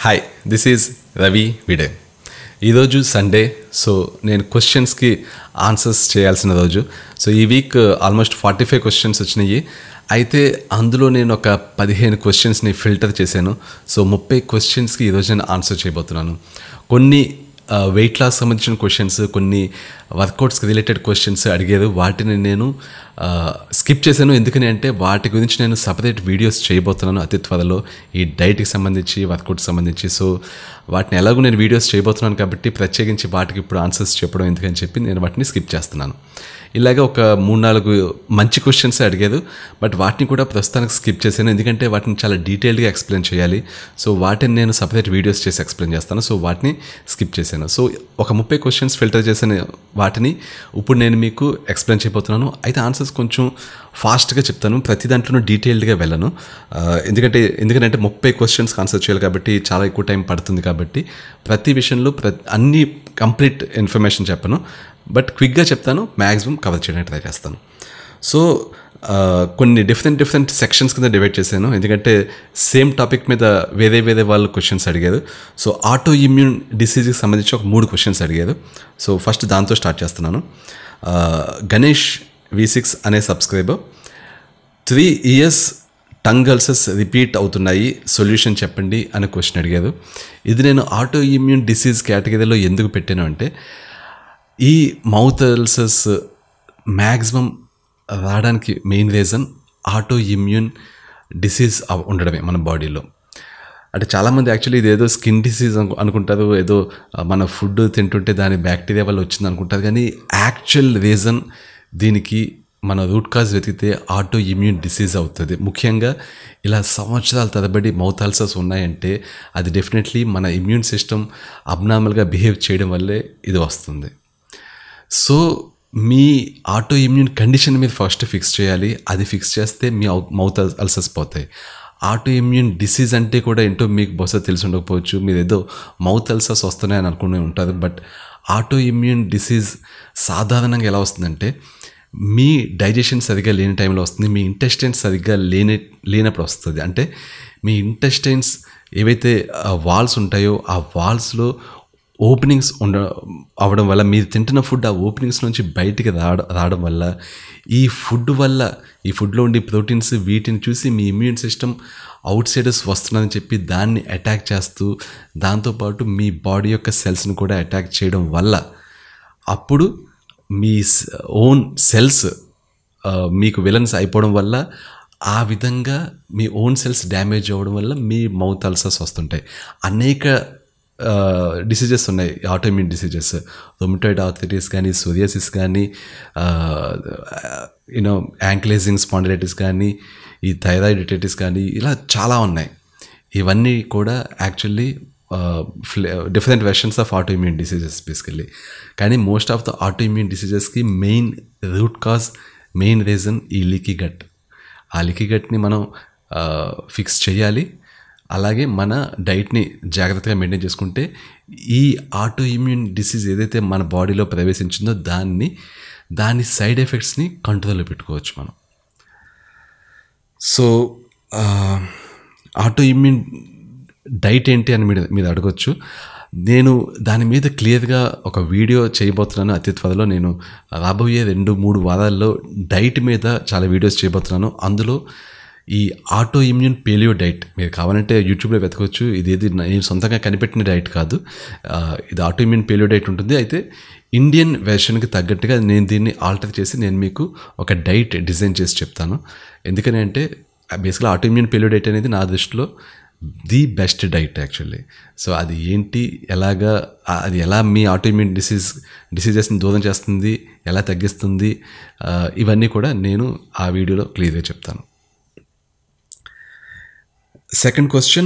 Hi this is Ravi విడే ఈరోజు Sunday so నేను క్వశ్చన్స్కి ఆన్సర్స్ చేయాల్సిన రోజు సో ఈ week almost forty five questions వచ్చినాయి అయితే అందులో నేను ఒక పదిహేను క్వశ్చన్స్ని ఫిల్టర్ చేశాను సో ముప్పై క్వశ్చన్స్కి ఈరోజు నేను ఆన్సర్ చేయబోతున్నాను కొన్ని వెయిట్ లాస్ సంబంధించిన క్వశ్చన్స్ కొన్ని వర్కౌట్స్కి రిలేటెడ్ క్వశ్చన్స్ అడిగారు వాటిని నేను స్కిప్ చేశాను ఎందుకని అంటే వాటి గురించి నేను సపరేట్ వీడియోస్ చేయబోతున్నాను అతి త్వరలో ఈ డైట్కి సంబంధించి వర్కౌట్కి సంబంధించి సో వాటిని ఎలాగో నేను వీడియోస్ చేయబోతున్నాను కాబట్టి ప్రత్యేకించి వాటికి ఇప్పుడు ఆన్సర్స్ చెప్పడం ఎందుకని చెప్పి నేను వాటిని స్కిప్ చేస్తున్నాను ఇలాగ ఒక మూడు నాలుగు మంచి క్వశ్చన్స్ అడిగారు బట్ వాటిని కూడా ప్రస్తుతానికి స్కిప్ చేశాను ఎందుకంటే వాటిని చాలా డీటెయిల్డ్గా ఎక్స్ప్లెయిన్ చేయాలి సో వాటిని నేను సపరేట్ వీడియోస్ చేసి ఎక్స్ప్లెయిన్ చేస్తాను సో వాటిని స్కిప్ చేశాను సో ఒక ముప్పై క్వశ్చన్స్ ఫిల్టర్ చేసిన వాటిని ఇప్పుడు నేను మీకు ఎక్స్ప్లెయిన్ చేయబోతున్నాను అయితే ఆన్సర్స్ కొంచెం ఫాస్ట్గా చెప్తాను ప్రతి దాంట్లోనూ డీటెయిల్డ్గా వెళ్ళను ఆ, ఎందుకంటే ఎందుకంటే ముప్పై క్వశ్చన్స్కి ఆన్సర్ చేయాలి కాబట్టి చాలా ఎక్కువ టైం పడుతుంది కాబట్టి ప్రతి విషయంలో ప్ర అన్ని కంప్లీట్ ఇన్ఫర్మేషన్ చెప్పను బట్ క్విక్గా చెప్తాను మ్యాక్సిమం కవర్ చేయడానికి ట్రై చేస్తాను సో ఆ, కొన్ని డిఫరెంట్ డిఫరెంట్ సెక్షన్స్ కింద డివైడ్ చేశాను ఎందుకంటే సేమ్ టాపిక్ మీద వేరే వేరే వాళ్ళు క్వశ్చన్స్ అడిగారు సో ఆటో ఇమ్యూన్ డిసీజ్కి సంబంధించి ఒక మూడు క్వశ్చన్స్ అడిగారు సో ఫస్ట్ దాంతో స్టార్ట్ చేస్తున్నాను ఆ, గణేష్ వి సిక్స్ అనే subscriber three years tongue ulcers repeat అవుతున్నాయి సొల్యూషన్ చెప్పండి అని క్వశ్చన్ అడిగారు ఇది నేను ఆటో ఇమ్యూన్ డిసీజ్ కేటగిరీలో ఎందుకు పెట్టాను అంటే ఈ మౌత్ అల్సర్స్ మ్యాక్సిమం రావడానికి main reason auto immune disease అవ- ఉండడమే మన బాడీలో అంటే చాలామంది యాక్చువల్లీ ఇది ఏదో స్కిన్ డిసీజ్ అను అనుకుంటారు ఏదో ఆ, మన ఫుడ్ తింటుంటే దాని బ్యాక్టీరియా వల్ల వచ్చింది అనుకుంటారు కానీ యాక్చువల్ రీజన్ దీనికి మన రూట్ కాజ్ వెతికితే ఆటో ఇమ్యూన్ డిసీజ్ అవుతుంది ముఖ్యంగా ఇలా సంవత్సరాల తరబడి మౌత్ అల్సర్స్ ఉన్నాయంటే అది డెఫినెట్లీ మన ఇమ్యూన్ సిస్టమ్ అబ్నార్మల్గా బిహేవ్ చేయడం వల్లే ఇది వస్తుంది సో మీ ఆటో ఇమ్యూన్ కండిషన్ మీరు ఫస్ట్ ఫిక్స్ చేయాలి అది ఫిక్స్ చేస్తే మీ మౌత్ అల్సర్స్ పోతాయి ఆటో ఇమ్యూన్ డిసీజ్ అంటే కూడా ఏంటో మీకు బహుశా తెలిసి ఉండకపోవచ్చు మీరు ఏదో మౌత్ అల్సర్స్ వస్తున్నాయని అనుకునే ఉంటారు బట్ ఆటో ఇమ్యూన్ డిసీజ్ సాధారణంగా ఎలా వస్తుందంటే మీ డైజెషన్ సరిగ్గా లేని టైంలో వస్తుంది మీ ఇంటెస్టైన్స్ సరిగ్గా లేని లేనప్పుడు వస్తుంది అంటే మీ ఇంటెస్టైన్స్ ఏవైతే వాల్స్ ఉంటాయో ఆ వాల్స్లో ఓపెనింగ్స్ ఉండ అవడం వల్ల మీరు తింటున్న ఫుడ్ ఆ ఓపెనింగ్స్ నుంచి బయటికి రావడం రావడం వల్ల ఈ ఫుడ్ వల్ల ఈ ఫుడ్లో ఉండే ప్రోటీన్స్ వీటిని చూసి మీ ఇమ్యూన్ సిస్టమ్ అవుట్ సైడర్స్ వస్తున్నారని చెప్పి దాన్ని అటాక్ చేస్తూ దాంతోపాటు మీ బాడీ యొక్క సెల్స్ని కూడా అటాక్ చేయడం వల్ల అప్పుడు మీ ఓన్ సెల్స్ మీకు విలన్స్ అయిపోవడం వల్ల ఆ విధంగా మీ ఓన్ సెల్స్ డ్యామేజ్ అవ్వడం వల్ల మీ మౌత్ అల్సర్స్ వస్తుంటాయి అనేక డిసీజెస్ ఉన్నాయి ఆటోమ్యూన్ డిసీజెస్ రొమిటాయిడ్ ఆర్థరైటిస్ కానీ సోరియాసిస్ కానీ యూనో యాంక్లేజింగ్ స్పాండిలైటిస్ కానీ ఈ థైరాయిడిటైటిస్ కానీ ఇలా చాలా ఉన్నాయి ఇవన్నీ కూడా actually different versions of auto immune diseases basically కానీ most of the auto immune డిసీజెస్కి main root cause main reason ఈ లీకీ గట్ ఆ లీకీ గట్ని మనం ఫిక్స్ చేయాలి అలాగే మన డైట్ని జాగ్రత్తగా మెయింటైన్ చేసుకుంటే ఈ ఆటో ఇమ్యూన్ డిసీజ్ ఏదైతే మన బాడీలో ప్రవేశించిందో దాన్ని దాని సైడ్ ఎఫెక్ట్స్ని కంట్రోల్లో పెట్టుకోవచ్చు మనం సో ఆటో ఇమ్యూన్ డైట్ ఏంటి అని మీరు మీరు అడగొచ్చు నేను దాని మీద క్లియర్గా ఒక వీడియో చేయబోతున్నాను అతి త్వరలో నేను రాబోయే రెండు మూడు వారాల్లో డైట్ మీద చాలా వీడియోస్ చేయబోతున్నాను అందులో ఈ ఆటో ఇమ్యూన్ పేలియో డైట్ మీరు కావాలంటే యూట్యూబ్లో వెతకవచ్చు ఇది ఏది నేను సొంతంగా కనిపెట్టిన డైట్ కాదు ఆ, ఇది ఆటో ఇమ్యూన్ పేలియో డైట్ ఉంటుంది అయితే ఇండియన్ వెర్షన్కి తగ్గట్టుగా నేను దీన్ని ఆల్టర్ చేసి నేను మీకు ఒక డైట్ డిజైన్ చేసి చెప్తాను ఎందుకని అంటే బేసిక్గా ఆటో ఇమ్యూన్ పేలియో డైట్ అనేది నా దృష్టిలో the best diet actually so అది ఏంటి ఎలాగా ఆ, అది ఎలా మీ ఆటోఇమ్యూన్ డిసీజ్ డిసీజెస్ని దూరం చేస్తుంది ఎలా తగ్గిస్తుంది ఆ, ఇవన్నీ కూడా నేను ఆ వీడియోలో క్లియర్గా చెప్తాను సెకండ్ క్వశ్చన్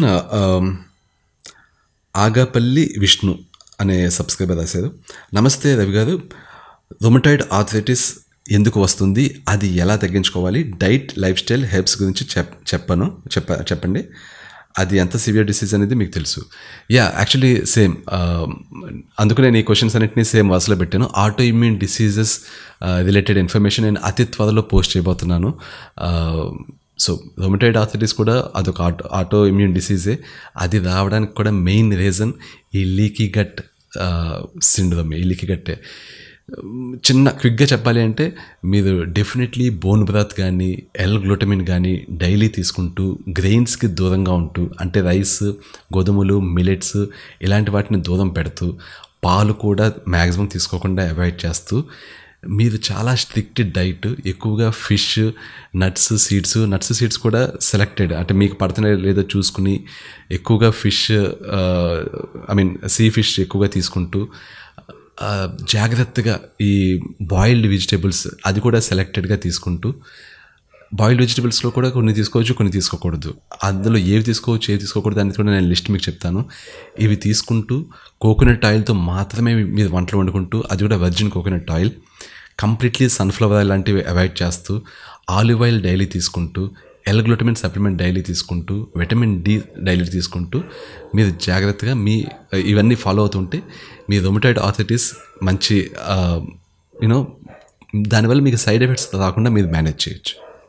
ఆగాపల్లి విష్ణు అనే సబ్స్క్రైబర్ రాశారు నమస్తే రవి గారు రొమటాయిడ్ ఆర్థరైటిస్ ఎందుకు వస్తుంది అది ఎలా తగ్గించుకోవాలి డైట్ లైఫ్ స్టైల్ హెల్ప్స్ గురించి చెప్ చెప్పను చెప్ప చెప్పండి అది ఎంత సివియర్ డిసీజ్ అనేది మీకు తెలుసు యా యాక్చువల్లీ సేమ్ అందుకు నేను ఈ క్వశ్చన్స్ అన్నింటినీ సేమ్ వరుసలో పెట్టాను auto immune diseases related information నేను అతి త్వరలో పోస్ట్ చేయబోతున్నాను సో రొమటైడ్ ఆర్థరైటిస్ కూడా అదొక ఆటో ఆటో ఇమ్యూన్ డిసీజే అది రావడానికి కూడా మెయిన్ రీజన్ ఈ లీకీ గట్ సిండ్రోమ్ ఈ లీకీ గట్టే చిన్న క్విక్గా చెప్పాలి అంటే మీరు డెఫినెట్లీ బోన్ బ్రాత్ కానీ ఎల్ గ్లూటమిన్ కానీ డైలీ తీసుకుంటూ గ్రెయిన్స్కి దూరంగా ఉంటూ అంటే రైస్ గోధుమలు మిలెట్స్ ఇలాంటి వాటిని దూరం పెడుతూ పాలు కూడా మ్యాక్సిమం తీసుకోకుండా అవాయిడ్ చేస్తూ మీరు చాలా స్ట్రిక్ట్ డైట్ ఎక్కువగా fish nuts seeds nuts seeds కూడా సెలెక్టెడ్ అంటే మీకు పడుతున్నాయో లేదో చూసుకుని ఎక్కువగా fish I mean sea fish ఎక్కువగా తీసుకుంటూ ఆ, జాగ్రత్తగా ఈ బాయిల్డ్ వెజిటేబుల్స్ అది కూడా సెలెక్టెడ్గా తీసుకుంటూ బాయిల్డ్ వెజిటేబుల్స్లో కూడా కొన్ని తీసుకోవచ్చు కొన్ని తీసుకోకూడదు అందులో ఏవి తీసుకోవచ్చు ఏవి తీసుకోకూడదు అనేది కూడా నేను లిస్ట్ మీకు చెప్తాను ఇవి తీసుకుంటూ కోకోనట్ ఆయిల్తో మాత్రమే మీరు వంటలు వండుకుంటూ అది కూడా virgin coconut oil completely sunflower oil లాంటివి అవాయిడ్ చేస్తూ ఆలివ్ ఆయిల్ డైలీ తీసుకుంటూ ఎల్ గ్లూటమిన్ సప్లిమెంట్ డైలీ తీసుకుంటూ విటమిన్ డి డైలీ తీసుకుంటూ మీరు జాగ్రత్తగా మీ ఇవన్నీ ఫాలో అవుతుంటే మీ రొమటైడ్ ఆథరైటిస్ మంచి యూనో దానివల్ల మీకు సైడ్ ఎఫెక్ట్స్ రాకుండా మీరు మేనేజ్ చేయొచ్చు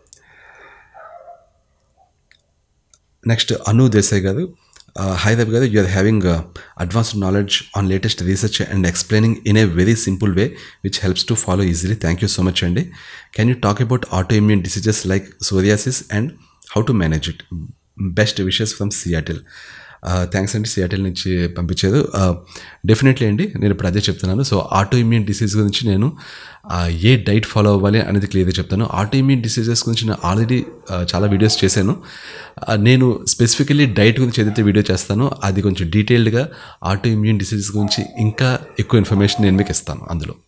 నెక్స్ట్ అను దేశాయ్ గారు hi Ravi garu you are having advanced knowledge on latest research and explaining in a very simple way which helps to follow easily thank you so much అండి can you talk about auto immune diseases like psoriasis and how to manage it best wishes from Seattle thanks అండి Seattle నుంచి పంపించారు definitely అండి నేను ఇప్పుడు అదే చెప్తున్నాను so auto immune disease గురించి నేను ఆ, ఏ డైట్ ఫాలో అవ్వాలి అనేది క్లియర్గా చెప్తాను ఆటో ఇమ్యూన్ డిసీజెస్ గురించి నేను ఆల్రెడీ చాలా వీడియోస్ చేశాను ఆ, నేను స్పెసిఫికలీ డైట్ గురించి ఏదైతే వీడియో చేస్తానో అది కొంచెం డీటెయిల్డ్గా ఆటో ఇమ్యూన్ డిసీజెస్ గురించి ఇంకా ఎక్కువ ఇన్ఫర్మేషన్ నేను మీకు ఇస్తాను అందులో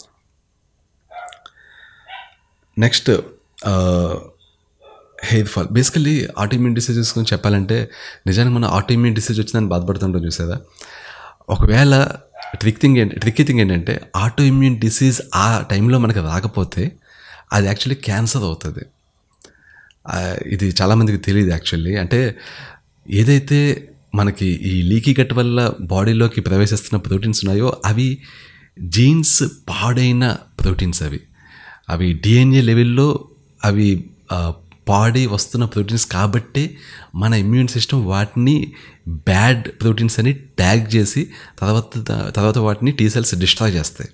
next hair fall basically autoimmune diseases గురించి చెప్పాలంటే నిజానికి మనం ఆటోఇమ్యూన్ డిసీజ్ వచ్చిందని బాధపడుతుంటాం చూసేదా ఒకవేళ ట్రిక్ థింగ్ ఏంటి ట్రిక్కీ థింగ్ ఏంటంటే ఆటో ఇమ్యూన్ డిసీజ్ ఆ టైంలో మనకు రాకపోతే అది యాక్చువల్లీ క్యాన్సర్ అవుతుంది ఆ, ఇది చాలామందికి తెలియదు యాక్చువల్లీ అంటే ఏదైతే మనకి ఈ లీకీ గట్ వల్ల బాడీలోకి ప్రవేశిస్తున్న ప్రోటీన్స్ ఉన్నాయో అవి జీన్స్ పాడైన ప్రోటీన్స్ అవి అవి డిఎన్ఏ లెవెల్లో అవి ఆ, పాడి వస్తున్న ప్రోటీన్స్ కాబట్టే మన ఇమ్యూన్ సిస్టమ్ వాటిని బ్యాడ్ ప్రోటీన్స్ అని ట్యాగ్ చేసి తర్వాత తర్వాత వాటిని టీ సెల్స్ డిస్ట్రాయ్ చేస్తాయి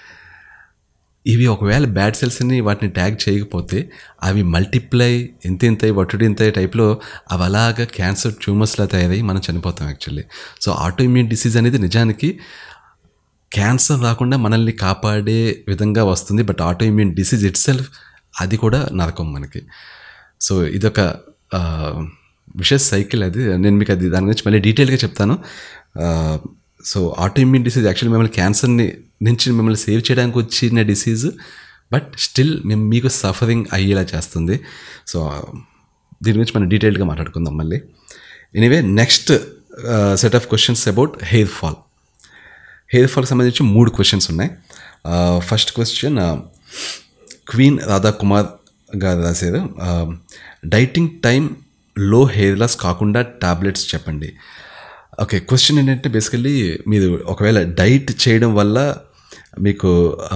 ఇవి ఒకవేళ బ్యాడ్ సెల్స్ని వాటిని ట్యాగ్ చేయకపోతే అవి మల్టిప్లై ఎంత ఇంత వట్టుడు ఇంత టైప్లో అవి అలాగా క్యాన్సర్ ట్యూమర్స్లా తయారై మనం చనిపోతాం actually so auto immune disease అనేది నిజానికి క్యాన్సర్ రాకుండా మనల్ని కాపాడే విధంగా వస్తుంది but auto immune disease itself అది కూడా నరకం మనకి సో ఇదొక ఆ, విషయ సైకిల్ అది నేను మీకు అది దాని గురించి మళ్ళీ డీటెయిల్గా చెప్తాను ఆ, so auto immune disease actually మిమ్మల్ని క్యాన్సర్ని నుంచి మిమ్మల్ని సేవ్ చేయడానికి వచ్చిన డిసీజ్ బట్ స్టిల్ మేము మీకు సఫరింగ్ అయ్యేలా చేస్తుంది సో దీని గురించి మనం డీటెయిల్గా మాట్లాడుకుందాం మళ్ళీ anyway next set of questions about hair fall hair ఫాల్కి సంబంధించి మూడు క్వశ్చన్స్ ఉన్నాయి first question queen Radhakumar garu రాశారు డైటింగ్ టైం లో హెయిర్ లాస్ కాకుండా టాబ్లెట్స్ చెప్పండి ఓకే క్వశ్చన్ ఏంటంటే బేసికల్లీ మీరు ఒకవేళ డైట్ చేయడం వల్ల మీకు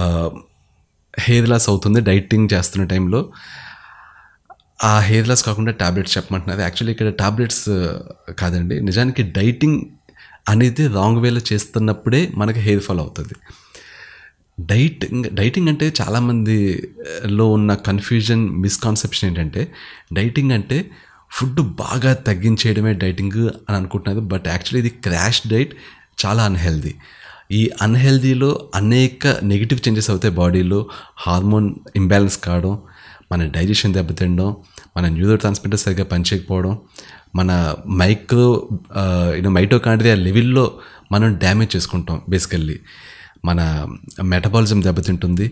హెయిర్ లాస్ అవుతుంది డైటింగ్ చేస్తున్న టైంలో ఆ హెయిర్ లాస్ కాకుండా టాబ్లెట్స్ చెప్పమంటున్నారు యాక్చువల్లీ ఇక్కడ టాబ్లెట్స్ కాదండి నిజానికి డైటింగ్ అనేది రాంగ్ వేలో చేస్తున్నప్పుడే మనకి హెయిర్ ఫాల్ అవుతుంది డైటింగ్ డైటింగ్ అంటే చాలామందిలో ఉన్న కన్ఫ్యూజన్ మిస్కాన్సెప్షన్ ఏంటంటే డైటింగ్ అంటే ఫుడ్ బాగా తగ్గించేయడమే డైటింగ్ అని అనుకుంటున్నారు బట్ యాక్చువల్లీ ఇది క్రాష్ డైట్ చాలా అన్హెల్దీ ఈ అన్హెల్దీలో అనేక నెగిటివ్ చేంజెస్ అవుతాయి బాడీలో హార్మోన్ ఇంబ్యాలెన్స్ కావడం మన డైజెషన్ దెబ్బతినడం మన న్యూరో ట్రాన్స్మిటర్ సరిగ్గా పనిచేయకపోవడం మన మైక్రో యూనో మైటోకాండ్రియా లెవెల్లో మనం డ్యామేజ్ చేసుకుంటాం బేసికల్లీ మన మెటబాలిజం దెబ్బతింటుంది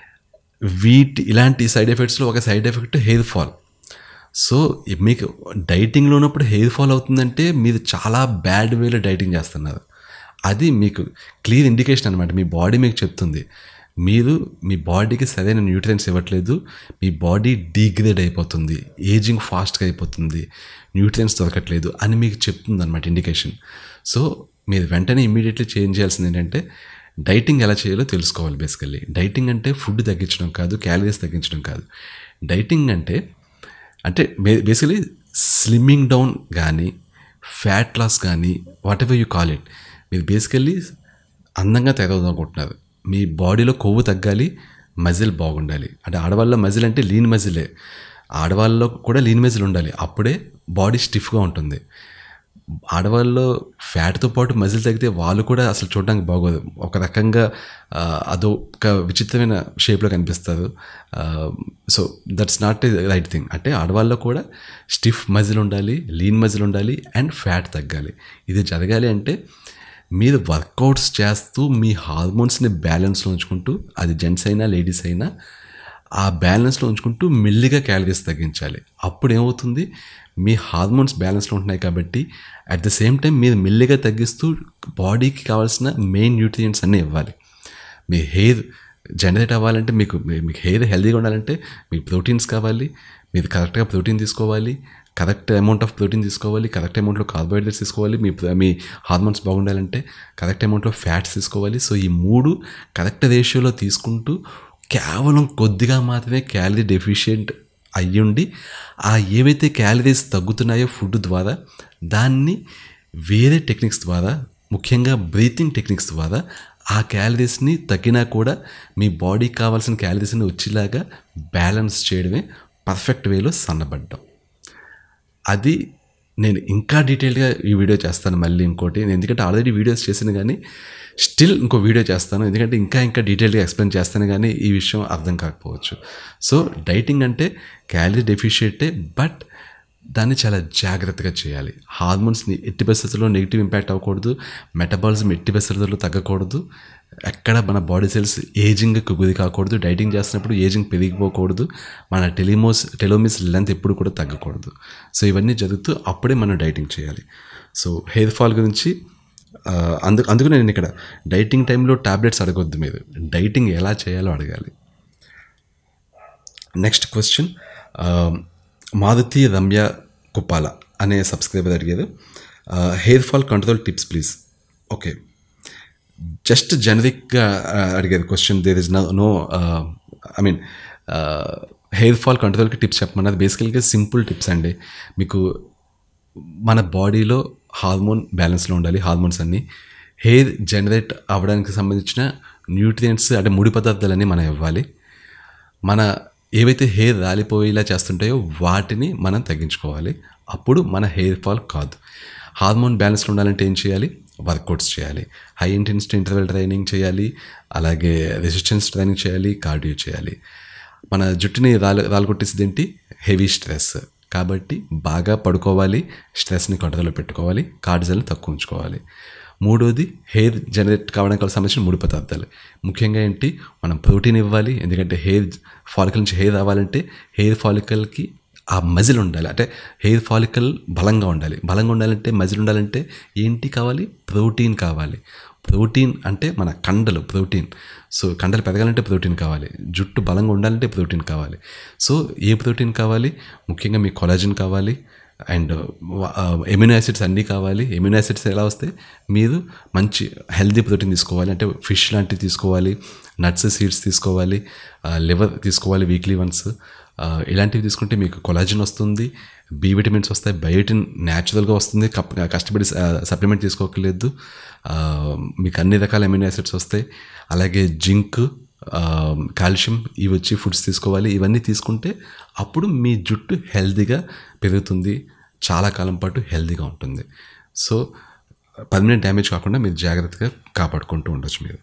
వీటి ఇలాంటి సైడ్ ఎఫెక్ట్స్లో ఒక side effect hair fall so మీకు డైటింగ్లో ఉన్నప్పుడు హెయిర్ ఫాల్ అవుతుందంటే మీరు చాలా బ్యాడ్ వేలో డైటింగ్ చేస్తున్నారు అది మీకు క్లియర్ ఇండికేషన్ అనమాట మీ బాడీ మీకు చెప్తుంది మీరు మీ బాడీకి సరైన న్యూట్రియన్స్ ఇవ్వట్లేదు మీ బాడీ డీగ్రేడ్ అయిపోతుంది ఏజింగ్ ఫాస్ట్గా అయిపోతుంది న్యూట్రియన్స్ దొరకట్లేదు అని మీకు చెప్తుంది అనమాట ఇండికేషన్ సో మీరు వెంటనే ఇమీడియట్లీ చేంజ్ చేయాల్సింది ఏంటంటే డైటింగ్ ఎలా చేయాలో తెలుసుకోవాలి బేసికల్లీ డైటింగ్ అంటే ఫుడ్ తగ్గించడం కాదు క్యాలరీస్ తగ్గించడం కాదు డైటింగ్ అంటే అంటే బే బేసికలీ స్లిమ్మింగ్ డౌన్ కానీ ఫ్యాట్ లాస్ కానీ whatever you call it మీరు బేసికల్లీ అందంగా తయారవుదామనుకుంటున్నారు మీ బాడీలో కొవ్వు తగ్గాలి మజిల్ బాగుండాలి అంటే ఆడవాళ్ళ మజిల్ అంటే లీన్ మజిలే ఆడవాళ్ళలో కూడా లీన్ మజిల్ ఉండాలి అప్పుడే బాడీ స్టిఫ్గా ఉంటుంది ఆడవాళ్ళలో ఫ్యాట్తో పాటు మజిల్ తగ్గితే వాళ్ళు కూడా అసలు చూడడానికి బాగోదు ఒక రకంగా ఆ, అదొక విచిత్రమైన షేప్లో కనిపిస్తారు so that's not a right thing అంటే ఆడవాళ్ళలో కూడా స్టిఫ్ మజిల్ ఉండాలి లీన్ మజిల్ ఉండాలి అండ్ ఫ్యాట్ తగ్గాలి ఇది జరగాలి అంటే మీరు వర్కౌట్స్ చేస్తూ మీ హార్మోన్స్ని బ్యాలెన్స్లో ఉంచుకుంటూ అది జెంట్స్ అయినా లేడీస్ అయినా ఆ బ్యాలెన్స్లో ఉంచుకుంటూ మెల్లిగా క్యాలరీస్ తగ్గించాలి అప్పుడు ఏమవుతుంది మీ హార్మోన్స్ బ్యాలెన్స్లో ఉంటున్నాయి కాబట్టి అట్ ద సేమ్ టైం మీరు మెల్లిగా తగ్గిస్తూ బాడీకి కావాల్సిన మెయిన్ న్యూట్రియంట్స్ అన్నీ ఇవ్వాలి మీ హెయిర్ జనరేట్ అవ్వాలంటే మీకు మీ- మీకు హెయిర్ హెల్తీగా ఉండాలంటే మీకు ప్రోటీన్స్ కావాలి మీరు కరెక్ట్గా ప్రోటీన్ తీసుకోవాలి కరెక్ట్ అమౌంట్ ఆఫ్ ప్రోటీన్ తీసుకోవాలి కరెక్ట్ అమౌంట్లో కార్బోహైడ్రేట్స్ తీసుకోవాలి మీ మీ హార్మోన్స్ బాగుండాలంటే కరెక్ట్ అమౌంట్లో ఫ్యాట్స్ తీసుకోవాలి సో ఈ మూడు కరెక్ట్ రేషియోలో తీసుకుంటూ కేవలం కొద్దిగా మాత్రమే క్యాలరీ డెఫిషియెంట్ అయ్యుండి ఆ ఏవైతే క్యాలరీస్ తగ్గుతున్నాయో ఫుడ్ ద్వారా దాన్ని వేరే టెక్నిక్స్ ద్వారా ముఖ్యంగా బ్రీతింగ్ టెక్నిక్స్ ద్వారా ఆ క్యాలరీస్ని తగ్గినా కూడా మీ బాడీకి కావాల్సిన క్యాలరీస్ని వచ్చేలాగా బ్యాలెన్స్ చేయడమే పర్ఫెక్ట్ వేలో సన్నబడ్డం అది నేను ఇంకా డీటెయిల్గా ఈ వీడియో చేస్తాను మళ్ళీ ఇంకోటి నేను ఎందుకంటే ఆల్రెడీ వీడియోస్ చేసిన కానీ స్టిల్ ఇంకో వీడియో చేస్తాను ఎందుకంటే ఇంకా ఇంకా డీటెయిల్గా ఎక్స్ప్లెయిన్ చేస్తాను కానీ ఈ విషయం అర్థం కాకపోవచ్చు సో డైటింగ్ అంటే క్యాలరీ డెఫిషియటే బట్ దాన్ని చాలా జాగ్రత్తగా చేయాలి హార్మోన్స్ని ఎట్టి పరిస్థితుల్లో నెగిటివ్ ఇంపాక్ట్ అవ్వకూడదు మెటబాలిజం ఎట్టి పరిస్థితుల్లో తగ్గకూడదు ఎక్కడ మన బాడీ సెల్స్ ఏజింగ్కి గురి కాకూడదు డైటింగ్ చేస్తున్నప్పుడు ఏజింగ్ పెరిగిపోకూడదు మన టెలిమోస్ టెలోమిస్ లెంత్ ఎప్పుడు కూడా తగ్గకూడదు సో ఇవన్నీ జరుగుతూ అప్పుడే మనం డైటింగ్ చేయాలి సో హెయిర్ ఫాల్ గురించి ఆ, అందు అందుకు నేను ఇక్కడ డైటింగ్ టైంలో టాబ్లెట్స్ అడగొద్దు మీరు డైటింగ్ ఎలా చేయాలో అడగాలి నెక్స్ట్ క్వశ్చన్ మారుతి రమ్య కుప్పాల అనే సబ్స్క్రైబర్ అడిగారు hair fall control tips please okay just జనరిక్గా అడిగేది question there is no no I mean hair fall కంట్రోల్కి టిప్స్ చెప్పమన్నది బేసికల్గా సింపుల్ టిప్స్ అండి మీకు మన బాడీలో హార్మోన్ బ్యాలెన్స్లో ఉండాలి హార్మోన్స్ అన్నీ హెయిర్ జనరేట్ అవ్వడానికి సంబంధించిన న్యూట్రియంట్స్ అంటే ముడి పదార్థాలన్నీ మనం ఇవ్వాలి మన ఏవైతే హెయిర్ రాలిపోయేలా చేస్తుంటాయో వాటిని మనం తగ్గించుకోవాలి అప్పుడు మన హెయిర్ ఫాల్ కాదు హార్మోన్ బ్యాలెన్స్లో ఉండాలంటే ఏం చేయాలి వర్కౌట్స్ చేయాలి హై ఇంటెన్సిటీ ఇంటర్వెల్ ట్రైనింగ్ చేయాలి అలాగే రెసిస్టెన్స్ ట్రైనింగ్ చేయాలి కార్డియో చేయాలి మన జుట్టుని రాలు రాలగొట్టేసింది ఏంటి హెవీ స్ట్రెస్ కాబట్టి బాగా పడుకోవాలి స్ట్రెస్ని కంట్రోల్లో పెట్టుకోవాలి కార్డిజల్ని తక్కువ ఉంచుకోవాలి మూడోది హెయిర్ జనరేట్ కావడానికి సంబంధించిన మూడు పదార్థాలు ముఖ్యంగా ఏంటి మనం ప్రోటీన్ ఇవ్వాలి ఎందుకంటే హెయిర్ ఫాలికల్ నుంచి హెయిర్ రావాలంటే హెయిర్ ఫాలికల్కి ఆ మజిల్ ఉండాలి అంటే హెయిర్ ఫాలికల్ బలంగా ఉండాలి బలంగా ఉండాలంటే మజిల్ ఉండాలంటే ఏంటి కావాలి ప్రోటీన్ కావాలి ప్రోటీన్ అంటే మన కండలు ప్రోటీన్ సో కండలు పెరగాలంటే ప్రోటీన్ కావాలి జుట్టు బలంగా ఉండాలంటే ప్రోటీన్ కావాలి సో ఏ ప్రోటీన్ కావాలి ముఖ్యంగా మీ కొలాజిన్ కావాలి అండ్ ఎమ్యూనో యాసిడ్స్ అన్నీ కావాలి ఎమ్యూనో యాసిడ్స్ ఎలా వస్తాయి మీరు మంచి హెల్దీ ప్రోటీన్ తీసుకోవాలి అంటే ఫిష్ లాంటివి తీసుకోవాలి నట్స్ సీడ్స్ తీసుకోవాలి లివర్ తీసుకోవాలి వీక్లీ వన్స్ ఇలాంటివి తీసుకుంటే మీకు కొలాజిన్ వస్తుంది బి విటమిన్స్ వస్తాయి బయోటిన్ న్యాచురల్గా వస్తుంది కప్ కష్టపడి సప్లిమెంట్ తీసుకోకలేదు ఆ, మీకు అన్ని రకాల ఎమ్యూనో యాసిడ్స్ వస్తాయి అలాగే జింక్ కాల్షియం ఇవి వచ్చి ఫుడ్స్ తీసుకోవాలి ఇవన్నీ తీసుకుంటే అప్పుడు మీ జుట్టు హెల్తీగా పెరుగుతుంది చాలా కాలం పాటు హెల్తీగా ఉంటుంది సో పర్మనెంట్ డ్యామేజ్ కాకుండా మీరు జాగ్రత్తగా కాపాడుకుంటూ ఉండొచ్చు మీరు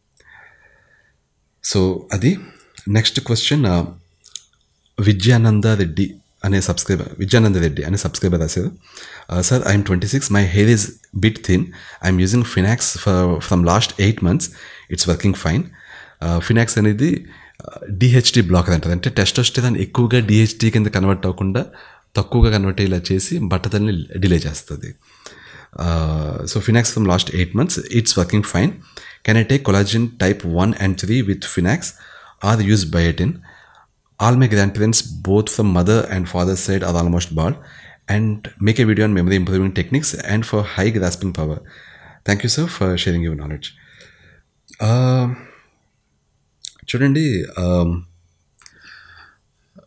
సో అది నెక్స్ట్ క్వశ్చన్ విద్యానంద రెడ్డి అనే సబ్స్క్రైబర్ విద్యానంద రెడ్డి అనే సబ్స్క్రైబర్ రాశారు sir I'm twenty six my hair is bit thin I'm using Finax from last eight months it's working fine Finax అనేది డిహెచ్డి బ్లాకర్ అంటారు అంటే టెస్టోస్టెరాన్ ఎక్కువగా డిహెచ్డి కింద కన్వర్ట్ అవ్వకుండా తక్కువగా కన్వర్ట్ అయ్యేలా చేసి బట్టతల్ని డిలే చేస్తుంది so Finax from last eight months it's working fine can I take collagen type one and three with Finax or use biotin all my grandparents both from mother and father's side are almost bald and make a video on memory improving techniques and for high grasping power thank you sir for sharing your knowledge uh, చూడండి um,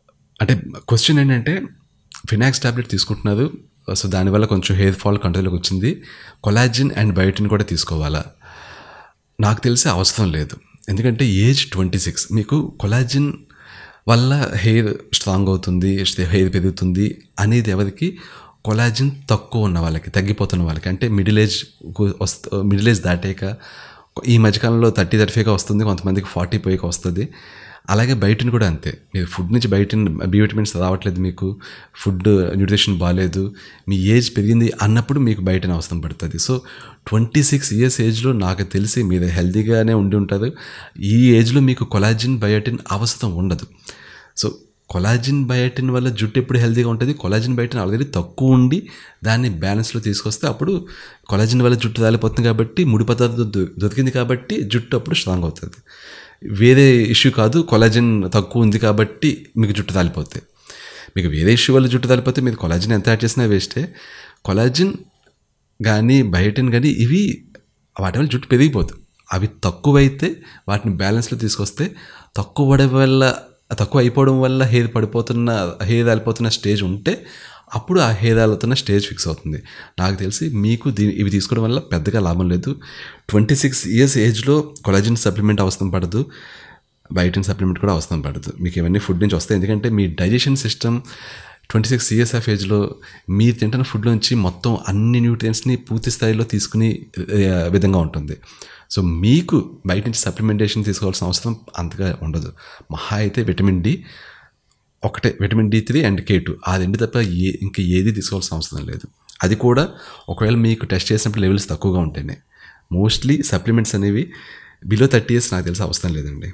అంటే question ఏంటంటే Finax tablet తీసుకుంటున్నారు so దానివల్ల కొంచెం hair fall కంట్రోల్లోకి వచ్చింది collagen and biotin కూడా తీసుకోవాలా నాకు తెలిసి అవసరం లేదు ఎందుకంటే ఏజ్ ట్వంటీ సిక్స్ మీకు కొలాజిన్ వల్ల హెయిర్ స్ట్రాంగ్ అవుతుంది హెయిర్ పెరుగుతుంది అనేది ఎవరికి కొలాజిన్ తక్కువ ఉన్న వాళ్ళకి తగ్గిపోతున్న వాళ్ళకి అంటే మిడిల్ ఏజ్ వస్తు మిడిల్ ఏజ్ దాటాక ఈ మధ్యకాలంలో థర్టీ థర్టీ ఫైవ్గా వస్తుంది కొంతమందికి ఫార్టీ పోయిక వస్తుంది అలాగే బయటని కూడా అంతే మీరు ఫుడ్ నుంచి బయట బి విటమిన్స్ రావట్లేదు మీకు ఫుడ్ న్యూట్రిషన్ బాగాలేదు మీ ఏజ్ పెరిగింది అన్నప్పుడు మీకు బయటన అవసరం పడుతుంది సో ట్వంటీ సిక్స్ ఇయర్స్ ఏజ్లో నాకు తెలిసి మీరు హెల్తీగానే ఉండి ఉంటారు ఈ ఏజ్లో మీకు కొలాజిన్ బయోటిన్ అవసరం ఉండదు సో కొలాజిన్ బయోటిన్ వల్ల జుట్టు ఎప్పుడు హెల్తీగా ఉంటుంది కొలాజిన్ బయోటిన్ ఆల్రెడీ తక్కువ ఉండి దాన్ని బ్యాలెన్స్లో తీసుకొస్తే అప్పుడు కొలాజిన్ వల్ల జుట్టు రాలిపోతుంది కాబట్టి ముడి పదార్థం దొ- దొరికింది కాబట్టి జుట్టు అప్పుడు స్ట్రాంగ్ అవుతుంది వేరే ఇష్యూ కాదు కొలాజిన్ తక్కువ ఉంది కాబట్టి మీకు జుట్టు రాలిపోతాయి మీకు వేరే ఇష్యూ వల్ల జుట్టు రాలిపోతే మీరు కొలాజిన్ ఎంత యాడ్ చేసినా వేస్టే కొలాజిన్ కానీ బయోటిన్ కానీ ఇవి వాటి వల్ల జుట్టు పెరిగిపోదు అవి తక్కువైతే వాటిని బ్యాలెన్స్లో తీసుకొస్తే తక్కువ పడే వల్ల తక్కువ అయిపోవడం వల్ల హెయిర్ పడిపోతున్న హెయిర్ రాలిపోతున్న స్టేజ్ ఉంటే అప్పుడు ఆ హెయిర్ రాలుతున్న స్టేజ్ ఫిక్స్ అవుతుంది నాకు తెలిసి మీకు దీ ఇవి తీసుకోవడం వల్ల పెద్దగా లాభం లేదు ట్వంటీ సిక్స్ ఇయర్స్ ఏజ్లో కొలాజిన్ సప్లిమెంట్ అవసరం పడదు బయోటిన్ సప్లిమెంట్ కూడా అవసరం పడదు మీకు ఇవన్నీ ఫుడ్ నుంచి వస్తాయి ఎందుకంటే మీ digestion system twenty six years of ఏజ్లో మీరు తింటున్న ఫుడ్ నుంచి మొత్తం అన్ని న్యూట్రియన్స్ని పూర్తి స్థాయిలో తీసుకుని ఆ, విధంగా ఉంటుంది సో మీకు బయట నుంచి సప్లిమెంటేషన్ తీసుకోవాల్సిన అవసరం అంతగా ఉండదు మహా అయితే విటమిన్ డి ఒకటే vitamin D three and K two ఆ రెండు తప్ప ఏ ఇంకా ఏది తీసుకోవాల్సిన అవసరం లేదు అది కూడా ఒకవేళ మీకు టెస్ట్ చేసినప్పుడు లెవెల్స్ తక్కువగా ఉంటేనే మోస్ట్లీ సప్లిమెంట్స్ అనేవి బిలో థర్టీ ఇయర్స్ నాకు తెలిసి అవసరం లేదండి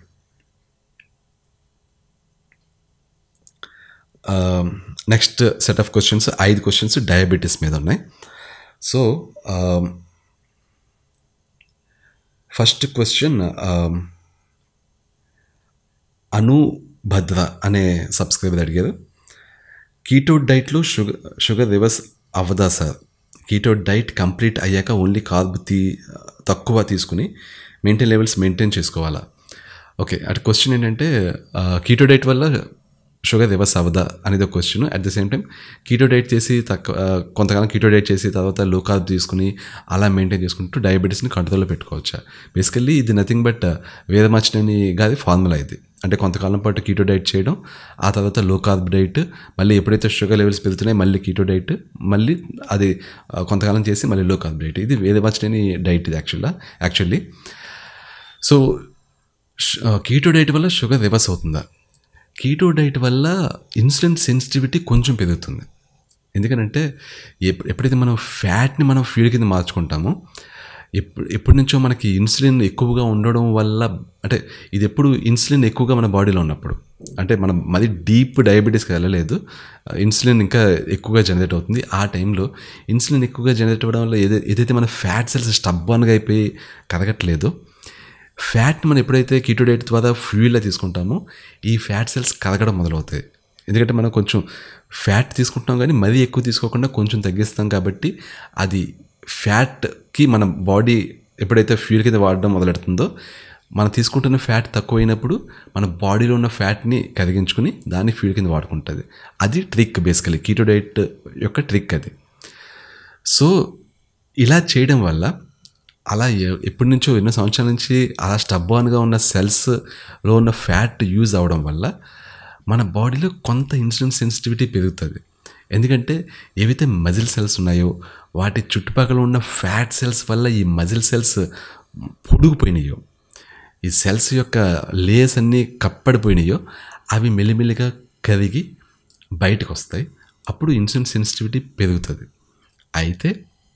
నెక్స్ట్ సెట్ ఆఫ్ క్వశ్చన్స్ ఐదు క్వశ్చన్స్ డయాబెటీస్ మీద ఉన్నాయి సో ఫస్ట్ క్వశ్చన్ అనుభద్ర అనే సబ్స్క్రైబర్ అడిగారు కీటో డైట్లో షుగర్ షుగర్ రివర్స్ అవ్వదా సార్ కీటో డైట్ కంప్లీట్ అయ్యాక ఓన్లీ కార్బ్ తీ తక్కువ తీసుకుని మెయింటైన్ లెవెల్స్ మెయింటైన్ చేసుకోవాలా ఓకే అటు క్వశ్చన్ ఏంటంటే కీటో డైట్ వల్ల షుగర్ రివర్స్ అవ్వదా అనేది ఒక question at the same time keto diet చేసి తక్కువ ఆ, కొంతకాలం కీటో డైట్ చేసి తర్వాత లో కార్బ్ తీసుకుని అలా మెయింటైన్ చేసుకుంటూ డయాబెటీస్ని కంట్రోల్లో పెట్టుకోవచ్చా బేసికల్లీ ఇది నథింగ్ బట్ వేదమచ్చని గాది ఫార్ములా ఇది అంటే కొంతకాలం పాటు కీటో డైట్ చేయడం ఆ తర్వాత లో కార్బ్ డైట్ మళ్ళీ ఎప్పుడైతే షుగర్ లెవెల్స్ పెరుగుతున్నాయి మళ్ళీ కీటో డైట్ మళ్ళీ అది ఆ, కొంతకాలం చేసి మళ్ళీ లో కార్బ్ డైట్ ఇది వేదమచ్చని డైట్ ఇది యాక్చువల్గా యాక్చువల్లీ సో కీటో డైట్ వల్ల షుగర్ రివర్స్ అవుతుందా కీటో డైట్ వల్ల ఇన్సులిన్ సెన్సిటివిటీ కొంచెం పెరుగుతుంది ఎందుకంటే ఎప్- ఎప్పుడైతే మనం ఫ్యాట్ని మనం ఫ్యూల్ కింద మార్చుకుంటామో ఎప్పుడు ఎప్పటి నుంచో మనకి ఇన్సులిన్ ఎక్కువగా ఉండడం వల్ల అంటే ఇది ఎప్పుడు ఇన్సులిన్ ఎక్కువగా మన బాడీలో ఉన్నప్పుడు అంటే మనం మరి డీప్ డయాబెటీస్కి వెళ్ళలేదు ఇన్సులిన్ ఇంకా ఎక్కువగా జనరేట్ అవుతుంది ఆ టైంలో ఇన్సులిన్ ఎక్కువగా జనరేట్ అవ్వడం వల్ల ఏదై ఏదైతే మన ఫ్యాట్ సెల్స్ స్టబ్బన్గా అయిపోయి కరగట్లేదో ఫ్యాట్ మనం ఎప్పుడైతే కీటో డైట్ ద్వారా ఫ్యూయిల్గా తీసుకుంటామో ఈ ఫ్యాట్ సెల్స్ కరగడం మొదలవుతాయి ఎందుకంటే మనం కొంచెం ఫ్యాట్ తీసుకుంటాం కానీ మరీ ఎక్కువ తీసుకోకుండా కొంచెం తగ్గిస్తాం కాబట్టి అది ఫ్యాట్కి మన బాడీ ఎప్పుడైతే ఫ్యూల్ కింద వాడడం మొదలెడుతుందో మనం తీసుకుంటున్న ఫ్యాట్ తక్కువైనప్పుడు మన బాడీలో ఉన్న ఫ్యాట్ని కరిగించుకుని దాన్ని ఫ్యూల్ కింద వాడుకుంటుంది అది ట్రిక్ బేసికలీ కీటో డైట్ యొక్క ట్రిక్ అది సో ఇలా చేయడం వల్ల అలా ఎ- ఎప్పటి నుంచో ఎన్నో సంవత్సరాల నుంచి అలా స్టబ్బాన్గా ఉన్న సెల్స్లో ఉన్న ఫ్యాట్ యూజ్ అవడం వల్ల మన బాడీలో కొంత ఇన్సులిన్ సెన్సిటివిటీ పెరుగుతుంది ఎందుకంటే ఏవైతే మజిల్ సెల్స్ ఉన్నాయో వాటి చుట్టుపక్కల ఉన్న ఫ్యాట్ సెల్స్ వల్ల ఈ మజిల్ సెల్స్ పొడుగుపోయినాయో ఈ సెల్స్ యొక్క లేయర్స్ అన్నీ కప్పడిపోయినాయో అవి మెల్లిమెల్లిగా కరిగి బయటకు వస్తాయి అప్పుడు ఇన్సులిన్ సెన్సిటివిటీ పెరుగుతుంది అయితే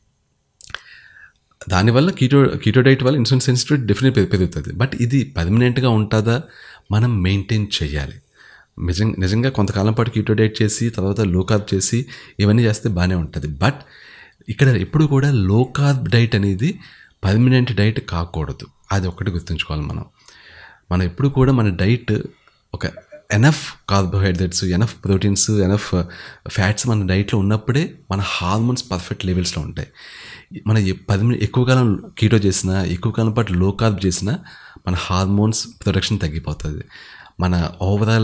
దానివల్ల కీటో కీటో డైట్ వల్ల ఇన్సులిన్ సెన్సిటివిటీ డెఫినెట్ పెరుగుతుంది బట్ ఇది పర్మనెంట్గా ఉంటుందా మనం మెయింటైన్ చేయాలి నిజం నిజంగా కొంతకాలం పాటు కీటో డైట్ చేసి తర్వాత లో కార్బ్ చేసి ఇవన్నీ చేస్తే బాగానే ఉంటుంది బట్ ఇక్కడ ఎప్పుడు కూడా లో కార్బ్ డైట్ అనేది పర్మనెంట్ డైట్ కాకూడదు అది ఒక్కటి గుర్తుంచుకోవాలి మనం మనం ఎప్పుడు కూడా మన డైట్ ఒక enough carbohydrates enough proteins enough fats మన డైట్లో ఉన్నప్పుడే మన హార్మోన్స్ పర్ఫెక్ట్ లెవెల్స్లో ఉంటాయి మన ఎ- పది మి- ఎక్కువ కాలం కీటో చేసినా ఎక్కువ కాలం పాటు లో కార్బ్ చేసినా మన హార్మోన్స్ ప్రొడక్షన్ తగ్గిపోతుంది మన ఓవరాల్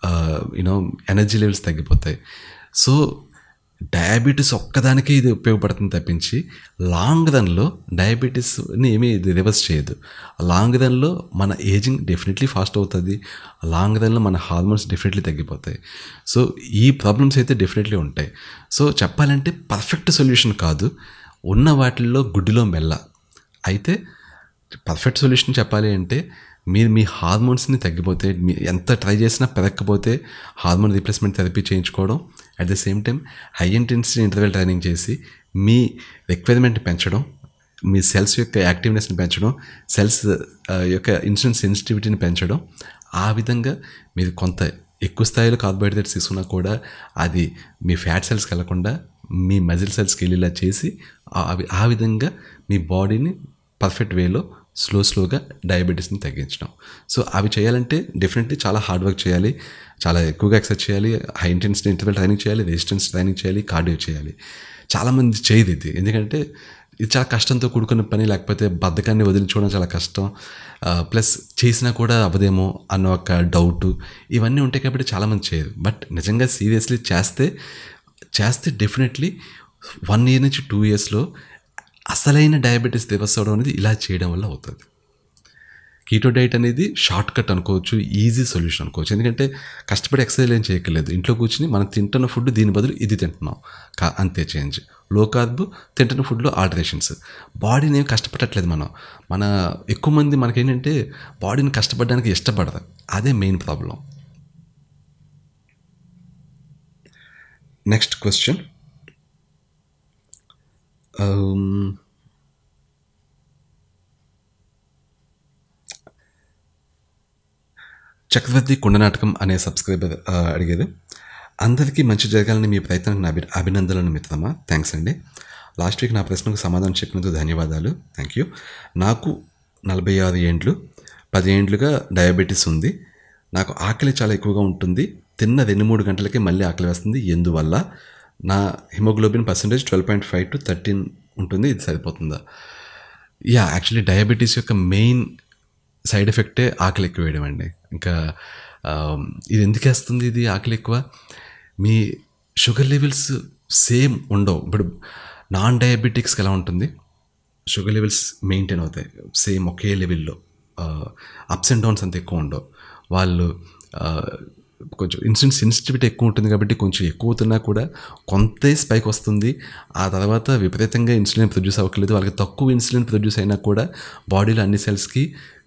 యూనో ఎనర్జీ లెవెల్స్ తగ్గిపోతాయి సో డయాబెటీస్ ఒక్కదానికే ఇది ఉపయోగపడుతుంది తప్పించి లాంగ్ రన్లో డయాబెటీస్ని ఏమీ ఇది రివర్స్ చేయదు లాంగ్ రన్లో మన ఏజింగ్ డెఫినెట్లీ ఫాస్ట్ అవుతుంది లాంగ్ రన్లో మన హార్మోన్స్ డెఫినెట్లీ తగ్గిపోతాయి సో ఈ ప్రాబ్లమ్స్ అయితే డెఫినెట్లీ ఉంటాయి సో చెప్పాలంటే పర్ఫెక్ట్ సొల్యూషన్ కాదు ఉన్న వాటిల్లో గుడ్డిలో మెల్ల అయితే పర్ఫెక్ట్ సొల్యూషన్ చెప్పాలి అంటే మీరు మీ హార్మోన్స్ని తగ్గిపోతే మీ ఎంత ట్రై చేసినా పెరగకపోతే హార్మోన్ రీప్లేస్మెంట్ థెరపీ చేయించుకోవడం at the same time high intensity interval training చేసి మీ రిక్వైర్మెంట్ పెంచడం మీ సెల్స్ యొక్క యాక్టివ్నెస్ని పెంచడం సెల్స్ యొక్క ఇన్సులిన్ సెన్సిటివిటీని పెంచడం ఆ విధంగా మీరు కొంత ఎక్కువ స్థాయిలో కార్బోహైడ్రేట్స్ తీసుకున్నా కూడా అది మీ ఫ్యాట్ సెల్స్కి వెళ్లకుండా మీ మజిల్ సెల్స్కి వెళ్ళేలా చేసి ఆ- అవి ఆ విధంగా మీ బాడీని పర్ఫెక్ట్ వేలో స్లో స్లోగా డయాబెటీస్ని తగ్గించడం సో అవి చేయాలంటే డెఫినెట్లీ చాలా హార్డ్ వర్క్ చేయాలి చాలా ఎక్కువగా ఎక్సర్సైజ్ చేయాలి హై ఇంటెన్సిటీ ఇంటర్వెల్ ట్రైనింగ్ చేయాలి రెసిస్టెన్స్ ట్రైనింగ్ చేయాలి కార్డియో చేయాలి చాలామంది చేయదు ఇది ఎందుకంటే ఇది చాలా కష్టంతో కూడుకున్న పని లేకపోతే బద్ధకాన్ని వదిలించుకోవడం చాలా కష్టం ప్లస్ చేసినా కూడా అవ్వదేమో అన్న ఒక డౌట్ ఇవన్నీ ఉంటాయి కాబట్టి చాలామంది చేయరు బట్ నిజంగా సీరియస్లీ చేస్తే చేస్తే డెఫినెట్లీ వన్ ఇయర్ నుంచి టూ ఇయర్స్లో అసలైన డయాబెటీస్ రివర్స్ అవడం అనేది ఇలా చేయడం వల్ల అవుతుంది కీటో డైట్ అనేది షార్ట్ కట్ అనుకోవచ్చు ఈజీ సొల్యూషన్ అనుకోవచ్చు ఎందుకంటే కష్టపడి ఎక్సర్సైజ్ ఏం చేయక్కర్లేదు ఇంట్లో కూర్చుని మనం తింటున్న ఫుడ్ దీని బదులు ఇది తింటున్నాం కా అంతే చేంజ్ లో కార్బ్ తింటున్న ఫుడ్లో ఆల్టరేషన్స్ బాడీని ఏం కష్టపడట్లేదు మనం మన ఎక్కువ మంది మనకేంటంటే బాడీని కష్టపడడానికి ఇష్టపడదు అదే main problem next question Chakravarthi కుండనాటకం అనే సబ్స్క్రైబర్ ఆ, అడిగారు అందరికీ మంచి జరగాలని మీ ప్రయత్నానికి నా అభి అభినందనలు మిత్రమా థ్యాంక్స్ అండి లాస్ట్ వీక్ నా ప్రశ్నకు సమాధానం చెప్పినందుకు ధన్యవాదాలు థ్యాంక్ యూ నాకు నలభై ఆరు ఏండ్లు పది ఏండ్లుగా డయాబెటీస్ ఉంది నాకు ఆకలి చాలా ఎక్కువగా ఉంటుంది తిన్న రెండు మూడు గంటలకే మళ్ళీ ఆకలి వస్తుంది ఎందువల్ల నా haemoglobin percentage twelve point five to thirteen ఉంటుంది ఇది సరిపోతుందా యా యాక్చువల్లీ డయాబెటీస్ యొక్క మెయిన్ సైడ్ ఎఫెక్టే ఆకలి ఎక్కువ వేయడం అండి ఇంకా ఆమ్, ఇది ఎందుకు వేస్తుంది ఇది ఆకలి ఎక్కువ మీ షుగర్ లెవెల్స్ సేమ్ ఉండవు ఇప్పుడు నాన్ డయాబెటిక్స్కి ఎలా ఉంటుంది షుగర్ లెవెల్స్ మెయింటైన్ అవుతాయి సేమ్ ఒకే లెవెల్లో అప్స్ అండ్ డౌన్స్ అంత ఎక్కువ ఉండవు వాళ్ళు ఆ, కొంచెం ఇన్సులిన్ సెన్సిటివిటీ ఎక్కువ ఉంటుంది కాబట్టి కొంచెం ఎక్కువ అవుతున్నా కూడా కొంతే స్పైక్ వస్తుంది ఆ తర్వాత విపరీతంగా ఇన్సులిన్ ప్రొడ్యూస్ అవ్వట్లేదు వాళ్ళకి తక్కువ ఇన్సులిన్ ప్రొడ్యూస్ అయినా కూడా బాడీలో అన్ని సెల్స్కి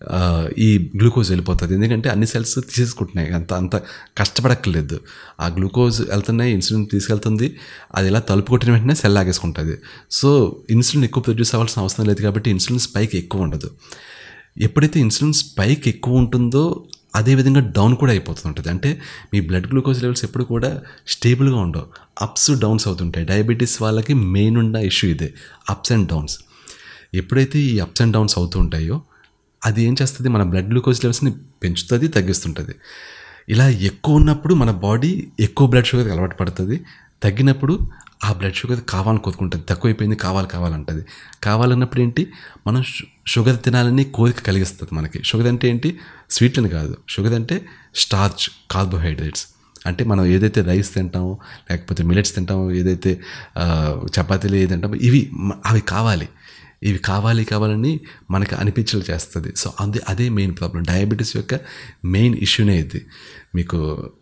ఈ గ్లూకోజ్ వెళ్ళిపోతుంది ఎందుకంటే అన్ని సెల్స్ తీసేసుకుంటున్నాయి అంత అంత కష్టపడక్కర్లేదు ఆ గ్లూకోజ్ వెళ్తున్నాయి ఇన్సులిన్ తీసుకెళ్తుంది అది ఇలా తలుపు కొట్టిన వెంటనే సెల్ లాగేసుకుంటుంది సో ఇన్సులిన్ ఎక్కువ ప్రొడ్యూస్ అవ్వాల్సిన అవసరం లేదు కాబట్టి ఇన్సులిన్ స్పైక్ ఎక్కువ ఉండదు ఎప్పుడైతే ఇన్సులిన్ స్పైక్ ఎక్కువ ఉంటుందో అదేవిధంగా డౌన్ కూడా అయిపోతుంటుంది అంటే మీ బ్లడ్ గ్లూకోజ్ లెవెల్స్ ఎప్పుడు కూడా స్టేబుల్గా ఉండవు అప్స్ డౌన్స్ అవుతుంటాయి డయాబెటీస్ వాళ్ళకి మెయిన్ ఉన్న ఇష్యూ ఇదే అప్స్ అండ్ డౌన్స్ ఎప్పుడైతే ఈ అప్స్ అండ్ డౌన్స్ అవుతూ ఉంటాయో అది ఏం చేస్తుంది మన బ్లడ్ గ్లూకోజ్ లెవెల్స్ని పెంచుతుంది తగ్గిస్తుంటుంది ఇలా ఎక్కువ ఉన్నప్పుడు మన బాడీ ఎక్కువ బ్లడ్ షుగర్కి అలవాటు పడుతుంది తగ్గినప్పుడు ఆ బ్లడ్ షుగర్ కావాలని కోరుకుంటుంది తక్కువైపోయింది కావాలి కావాలంటుంది కావాలన్నప్పుడు ఏంటి మనం షు- షుగర్ తినాలని కోరిక కలిగిస్తుంది మనకి షుగర్ అంటే ఏంటి స్వీట్ అని కాదు షుగర్ అంటే స్టార్చ్ కార్బోహైడ్రేట్స్ అంటే మనం ఏదైతే రైస్ తింటామో లేకపోతే మిలెట్స్ తింటామో ఏదైతే ఆ, చపాతీలు ఏది తింటామో ఇవి మ- అవి కావాలి ఇవి కావాలి కావాలని మనకి అనిపించేలా చేస్తుంది సో అదే అదే మెయిన్ ప్రాబ్లం డయాబెటీస్ యొక్క మెయిన్ ఇష్యూనే ఇది మీకు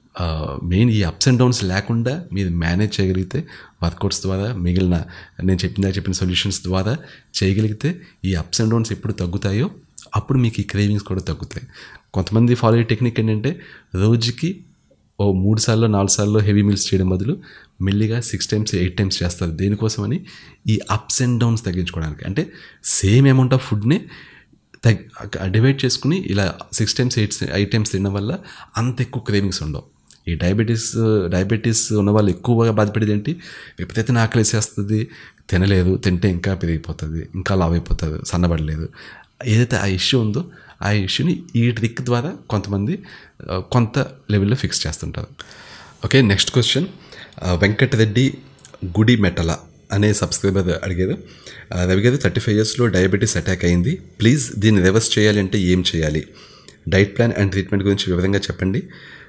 మెయిన్ ఈ అప్స్ అండ్ డౌన్స్ లేకుండా మీరు మేనేజ్ చేయగలిగితే వర్కౌట్స్ ద్వారా మిగిలిన నేను చెప్పిన చెప్పిన సొల్యూషన్స్ ద్వారా చేయగలిగితే ఈ అప్స్ అండ్ డౌన్స్ ఎప్పుడు తగ్గుతాయో అప్పుడు మీకు ఈ క్రేవింగ్స్ కూడా తగ్గుతాయి కొంతమంది ఫాలో అయ్యే టెక్నిక్ ఏంటంటే రోజుకి ఓ మూడు సార్లు నాలుగు సార్లు హెవీ మీల్స్ చేయడం బదులు మెల్లిగా సిక్స్ టైమ్స్ ఎయిట్ టైమ్స్ చేస్తారు దేనికోసమని ఈ అప్స్ అండ్ డౌన్స్ తగ్గించుకోవడానికి అంటే సేమ్ అమౌంట్ ఆఫ్ ఫుడ్ని తగ్ డివైడ్ చేసుకుని ఇలా six times eight eight times తినడం వల్ల అంత ఎక్కువ క్రేవింగ్స్ ఉండవు ఈ డయాబెటీస్ డయాబెటీస్ ఉన్న వాళ్ళు ఎక్కువగా బాధపడేది ఏంటి విపరీతంగా ఆకలి వేసేస్తుంది తినలేదు తింటే ఇంకా పెరిగిపోతుంది ఇంకా లావ్ అయిపోతుంది సన్నబడలేదు ఏదైతే ఆ ఇష్యూ ఉందో ఆ ఇష్యూని ఈ ట్రిక్ ద్వారా కొంతమంది ఆ, కొంత లెవెల్లో ఫిక్స్ చేస్తుంటారు ఓకే నెక్స్ట్ క్వశ్చన్ వెంకటరెడ్డి గుడి మెటల అనే సబ్స్క్రైబర్ అడిగారు ఆ, రవి గారు థర్టీ ఫైవ్ ఇయర్స్లో డయాబెటీస్ అటాక్ అయింది ప్లీజ్ దీన్ని రివర్స్ చేయాలి అంటే ఏం చేయాలి డైట్ ప్లాన్ అండ్ ట్రీట్మెంట్ గురించి వివరంగా చెప్పండి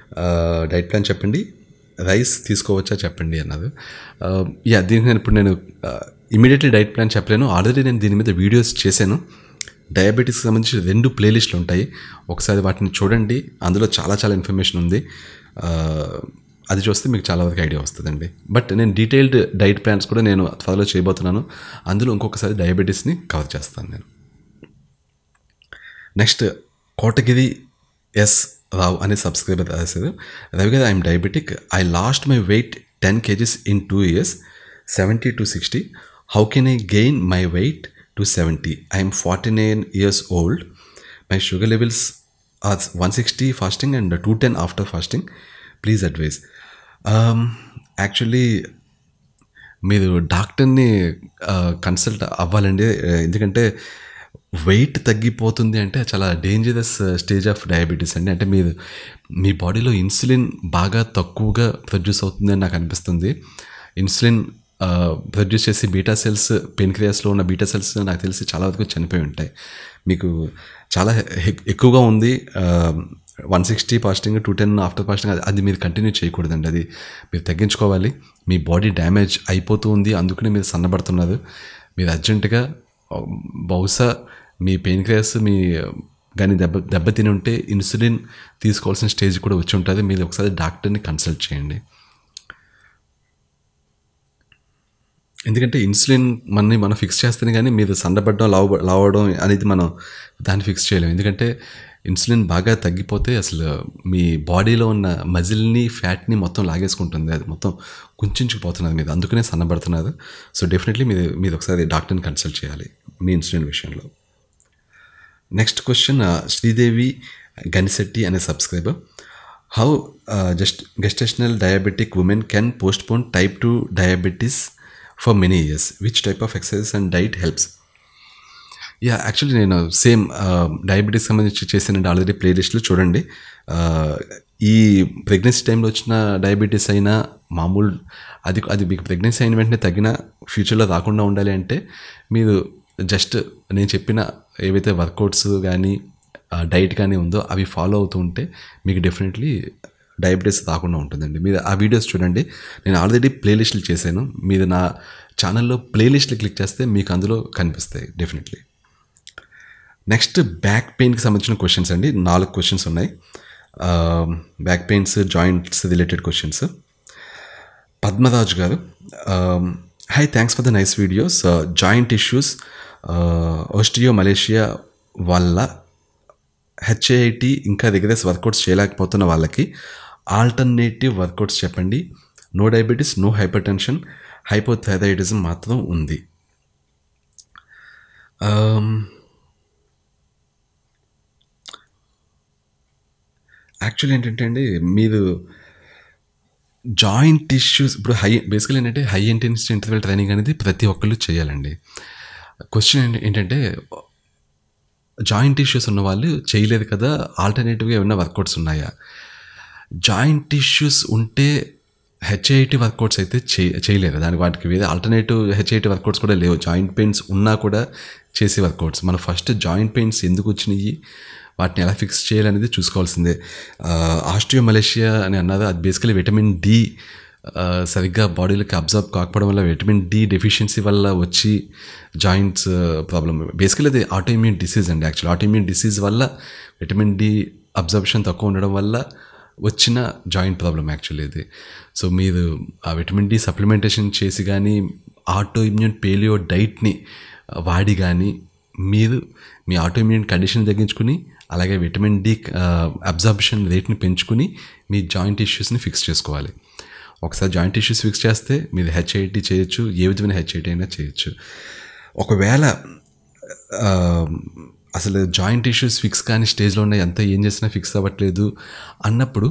డైట్ ప్లాన్ చెప్పండి రైస్ తీసుకోవచ్చా చెప్పండి అన్నారు యా దీనికి నేను ఇప్పుడు నేను ఇమీడియట్లీ డైట్ ప్లాన్ చెప్పలేను ఆల్రెడీ నేను దీని మీద వీడియోస్ చేశాను డయాబెటీస్కి సంబంధించి రెండు ప్లేలిస్టులు ఉంటాయి ఒకసారి వాటిని చూడండి అందులో చాలా చాలా ఇన్ఫర్మేషన్ ఉంది ఆ, అది చూస్తే మీకు చాలా వరకు ఐడియా వస్తుందండి బట్ నేను డీటెయిల్డ్ డైట్ ప్లాన్స్ కూడా నేను త్వరలో చేయబోతున్నాను అందులో ఇంకొకసారి డయాబెటీస్ని కవర్ చేస్తాను నేను నెక్స్ట్ కోటగిరి ఎస్ రావు అనే సబ్స్క్రైబర్ రాశారు Ravi garu I'm diabetic I lost my weight ten kgs in two years seventy to sixty how can I gain my weight to seventy I'm forty nine years old my sugar levels are one sixty fasting and two ten after fasting please advise actually మీరు డాక్టర్ని consult అవ్వాలండి ఆ, ఎందుకంటే wait తగ్గిపోతుంది అంటే చాలా dangerous stage of diabetes అండి అంటే మీరు మీ బాడీలో ఇన్సులిన్ బాగా తక్కువగా ప్రొడ్యూస్ అవుతుంది అని నాకు అనిపిస్తుంది ఇన్సులిన్ ప్రొడ్యూస్ చేసి బీటా సెల్స్ పెన్క్రియాస్లో ఉన్న బీటా సెల్స్ నాకు తెలిసి చాలా వరకు చనిపోయి ఉంటాయి మీకు చాలా ఎక్- ఎక్కువగా ఉంది one sixty fasting two ten after fasting అది- అది మీరు కంటిన్యూ చేయకూడదండి అది మీరు తగ్గించుకోవాలి మీ బాడీ డ్యామేజ్ అయిపోతూ ఉంది అందుకనే మీరు సన్నబడుతున్నారు మీరు అర్జెంటుగా బహుశా మీ పెయిన్ క్రియాస్ మీ కానీ దెబ్బ దెబ్బతిని ఉంటే ఇన్సులిన్ తీసుకోవాల్సిన స్టేజ్ కూడా వచ్చి ఉంటుంది మీరు ఒకసారి డాక్టర్ని కన్సల్ట్ చేయండి ఎందుకంటే ఇన్సులిన్ మనని మనం ఫిక్స్ చేస్తేనే కానీ మీరు సన్నబడ్డం లావ లావడం అనేది మనం దాన్ని ఫిక్స్ చేయలేము ఎందుకంటే ఇన్సులిన్ బాగా తగ్గిపోతే అసలు మీ బాడీలో ఉన్న మజిల్ని ఫ్యాట్ని మొత్తం లాగేసుకుంటుంది అది మొత్తం కుంచుకుపోతున్నది మీద అందుకనే సన్నబడుతున్నారు సో డెఫినెట్లీ మీరు మీరు ఒకసారి డాక్టర్ని కన్సల్ట్ చేయాలి మీ ఇన్సులిన్ విషయంలో నెక్స్ట్ క్వశ్చన్ శ్రీదేవి గనిశెట్టి అనే subscriber how just gestational diabetic women can postpone type two diabetes for many years which type of exercise and diet helps yeah actually నేను సేమ్ డయాబెటీస్ సంబంధించి చేసానండి ఆల్రెడీ ప్లేలిస్ట్లో చూడండి Uh, ఈ ప్రెగ్నెన్సీ టైంలో వచ్చిన డయాబెటీస్ అయినా మామూలు అది అది మీకు ప్రెగ్నెన్సీ అయిన వెంటనే తగ్గిన ఫ్యూచర్లో రాకుండా ఉండాలి అంటే మీరు జస్ట్ నేను చెప్పిన ఏవైతే వర్కౌట్స్ కానీ డైట్ కానీ ఉందో అవి ఫాలో అవుతూ ఉంటే మీకు డెఫినెట్లీ డయాబెటీస్ రాకుండా ఉంటుందండి మీరు ఆ వీడియోస్ చూడండి నేను ఆల్రెడీ ప్లేలిస్టులు చేశాను మీరు నా ఛానల్లో ప్లేలిస్టులు క్లిక్ చేస్తే మీకు అందులో కనిపిస్తాయి డెఫినెట్లీ నెక్స్ట్ బ్యాక్ పెయిన్కి సంబంధించిన క్వశ్చన్స్ అండి నాలుగు క్వశ్చన్స్ ఉన్నాయి back pains joints related questions Padmaraju గారు hi thanks for the nice videos joint issues osteomalacia వల్ల హెచ్ఐటి ఇంకా రిగరస్ వర్కౌట్స్ చేయలేకపోతున్న వాళ్ళకి ఆల్టర్నేటివ్ వర్కౌట్స్ చెప్పండి no diabetes no hypertension hypothyroidism మాత్రం ఉంది Um, యాక్చువల్లీ ఏంటంటే అండి మీరు జాయింట్ ఇష్యూస్ ఇప్పుడు హై బేసికలీ ఏంటంటే హై ఇంటెన్సిటీ ఇంటర్వెల్ ట్రైనింగ్ అనేది ప్రతి ఒక్కళ్ళు చేయాలండి క్వశ్చన్ ఏంటి ఏంటంటే జాయింట్ ఇష్యూస్ ఉన్న వాళ్ళు చేయలేదు కదా ఆల్టర్నేటివ్గా ఏమైనా వర్కౌట్స్ ఉన్నాయా జాయింట్ ఇష్యూస్ ఉంటే హెచ్ఐటి వర్కౌట్స్ అయితే చే చేయలేరు దానికి వాటికి వేరే ఆల్టర్నేటివ్ హెచ్ఐటి వర్కౌట్స్ కూడా లేవు జాయింట్ పెయిన్స్ ఉన్నా కూడా చేసే వర్కౌట్స్ మనం ఫస్ట్ జాయింట్ పెయిన్స్ ఎందుకు వచ్చినాయి వాటిని ఎలా ఫిక్స్ చేయాలనేది చూసుకోవాల్సిందే ఆస్ట్రియో మలేషియా అని అన్నారు అది బేసికలీ విటమిన్ డి సరిగ్గా బాడీలోకి అబ్జర్వ్ కాకపోవడం వల్ల విటమిన్ డి డెఫిషియన్సీ వల్ల వచ్చి జాయింట్స్ ప్రాబ్లమ్ బేసికలీ అది ఆటోఇమ్యూన్ డిసీజ్ అండి యాక్చువల్ ఆటోఇమ్యూన్ డిసీజ్ వల్ల విటమిన్ డి అబ్జర్ప్షన్ తక్కువ ఉండడం వల్ల వచ్చిన జాయింట్ ప్రాబ్లం యాక్చువల్లీ ఇది సో మీరు ఆ విటమిన్ డి సప్లిమెంటేషన్ చేసి కానీ ఆటో ఇమ్యూన్ పేలియో డైట్ని వాడి కానీ మీరు మీ ఆటో ఇమ్యూన్ కండిషన్ తగ్గించుకుని అలాగే విటమిన్ డి అబ్జర్ప్షన్ రేట్ని పెంచుకుని మీ జాయింట్ ఇష్యూస్ని ఫిక్స్ చేసుకోవాలి ఒకసారి జాయింట్ ఇష్యూస్ ఫిక్స్ చేస్తే మీరు హెచ్ఐటి చేయొచ్చు ఏ విధమైన హెచ్ఐటి అయినా చేయొచ్చు ఒకవేళ ఆ, అసలు జాయింట్ ఇష్యూస్ ఫిక్స్ కానీ స్టేజ్లో ఉన్న ఎంత ఏం చేసినా ఫిక్స్ అవ్వట్లేదు అన్నప్పుడు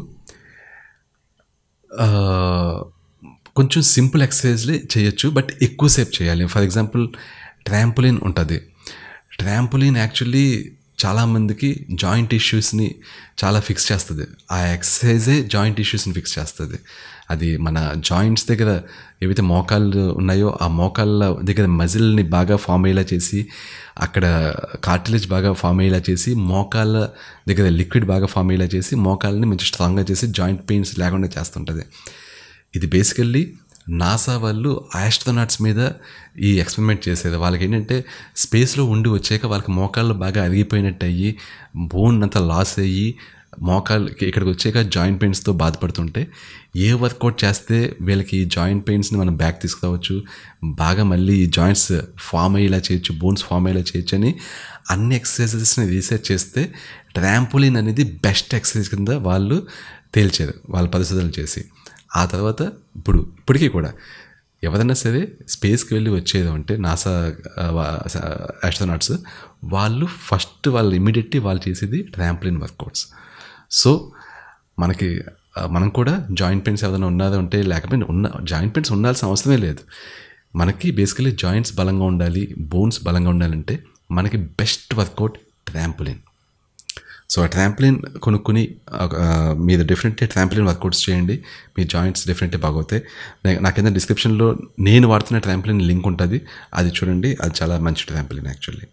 ఆ, కొంచెం సింపుల్ ఎక్సర్సైజ్లే చేయొచ్చు బట్ ఎక్కువసేపు చేయాలి ఫర్ ఎగ్జాంపుల్ ట్రాంపులిన్ ఉంటుంది ట్రాంపులిన్ యాక్చువల్లీ చాలామందికి జాయింట్ ఇష్యూస్ని చాలా ఫిక్స్ చేస్తుంది ఆ ఎక్సర్సైజే జాయింట్ ఇష్యూస్ని ఫిక్స్ చేస్తుంది అది మన జాయింట్స్ దగ్గర ఏవైతే మోకాళ్ళు ఉన్నాయో ఆ మోకాళ్ళ దగ్గర మజిల్ని బాగా ఫామ్ అయ్యేలా చేసి అక్కడ కార్టిలేజ్ బాగా ఫామ్ అయ్యేలా చేసి మోకాళ్ళ దగ్గర లిక్విడ్ బాగా ఫామ్ అయ్యేలా చేసి మోకాళ్ళని మంచి స్ట్రాంగ్గా చేసి జాయింట్ పెయిన్స్ లేకుండా చేస్తుంటుంది ఇది బేసికల్లీ నాసా వాళ్ళు ఆస్ట్రోనాట్స్ మీద ఈ ఎక్స్పెరిమెంట్ చేసేది వాళ్ళకి ఏంటంటే స్పేస్లో ఉండి వచ్చాక వాళ్ళకి మోకాళ్ళు బాగా అరిగిపోయినట్టు అయ్యి బోన్ అంతా లాస్ అయ్యి మోకాళ్ళకి ఇక్కడికి వచ్చాక జాయింట్ పెయిన్స్తో బాధపడుతుంటే ఏ వర్కౌట్ చేస్తే వీళ్ళకి ఈ జాయింట్ పెయిన్స్ని మనం బ్యాక్ తీసుకురావచ్చు బాగా మళ్ళీ ఈ జాయింట్స్ ఫామ్ అయ్యేలా చేయొచ్చు బోన్స్ ఫామ్ అయ్యేలా చేయొచ్చు అని అన్ని ఎక్సర్సైజెస్ని రీసెర్చ్ చేస్తే ట్రాంపోలిన్ అనేది బెస్ట్ ఎక్సర్సైజ్ కింద వాళ్ళు తేల్చారు వాళ్ళ పరిశోధనలు చేసి ఆ తర్వాత ఇప్పుడు ఇప్పటికీ కూడా ఎవరైనా సరే స్పేస్కి వెళ్ళి వచ్చేది అంటే నాసా ఆస్ట్రోనాట్స్ వాళ్ళు ఫస్ట్ వాళ్ళు ఇమీడియట్లీ వాళ్ళు చేసేది ట్రాంప్లిన్ వర్కౌట్స్ సో మనకి ఆ, మనం కూడా జాయింట్ పెయిన్స్ ఏదైనా ఉన్నది ఉంటే లేకపోతే ఉన్న జాయింట్ పెయిన్స్ ఉండాల్సిన అవసరమే లేదు మనకి బేసికలీ జాయింట్స్ బలంగా ఉండాలి బోన్స్ బలంగా ఉండాలంటే మనకి బెస్ట్ వర్కౌట్ ట్రాంపులిన్ సో ఆ ట్రాంప్లిన్ కొనుక్కుని ఆ, మీరు డెఫినెట్లీ ట్రాంప్లిన్ వర్కౌట్స్ చేయండి మీ జాయింట్స్ డెఫినెట్లీ బాగోతాయి నే- నాకేందా డిస్క్రిప్షన్లో నేను వాడుతున్న ట్రాంప్లిన్ లింక్ ఉంటుంది అది చూడండి అది చాలా మంచి ట్రాంప్లిన్ యాక్చువల్లీ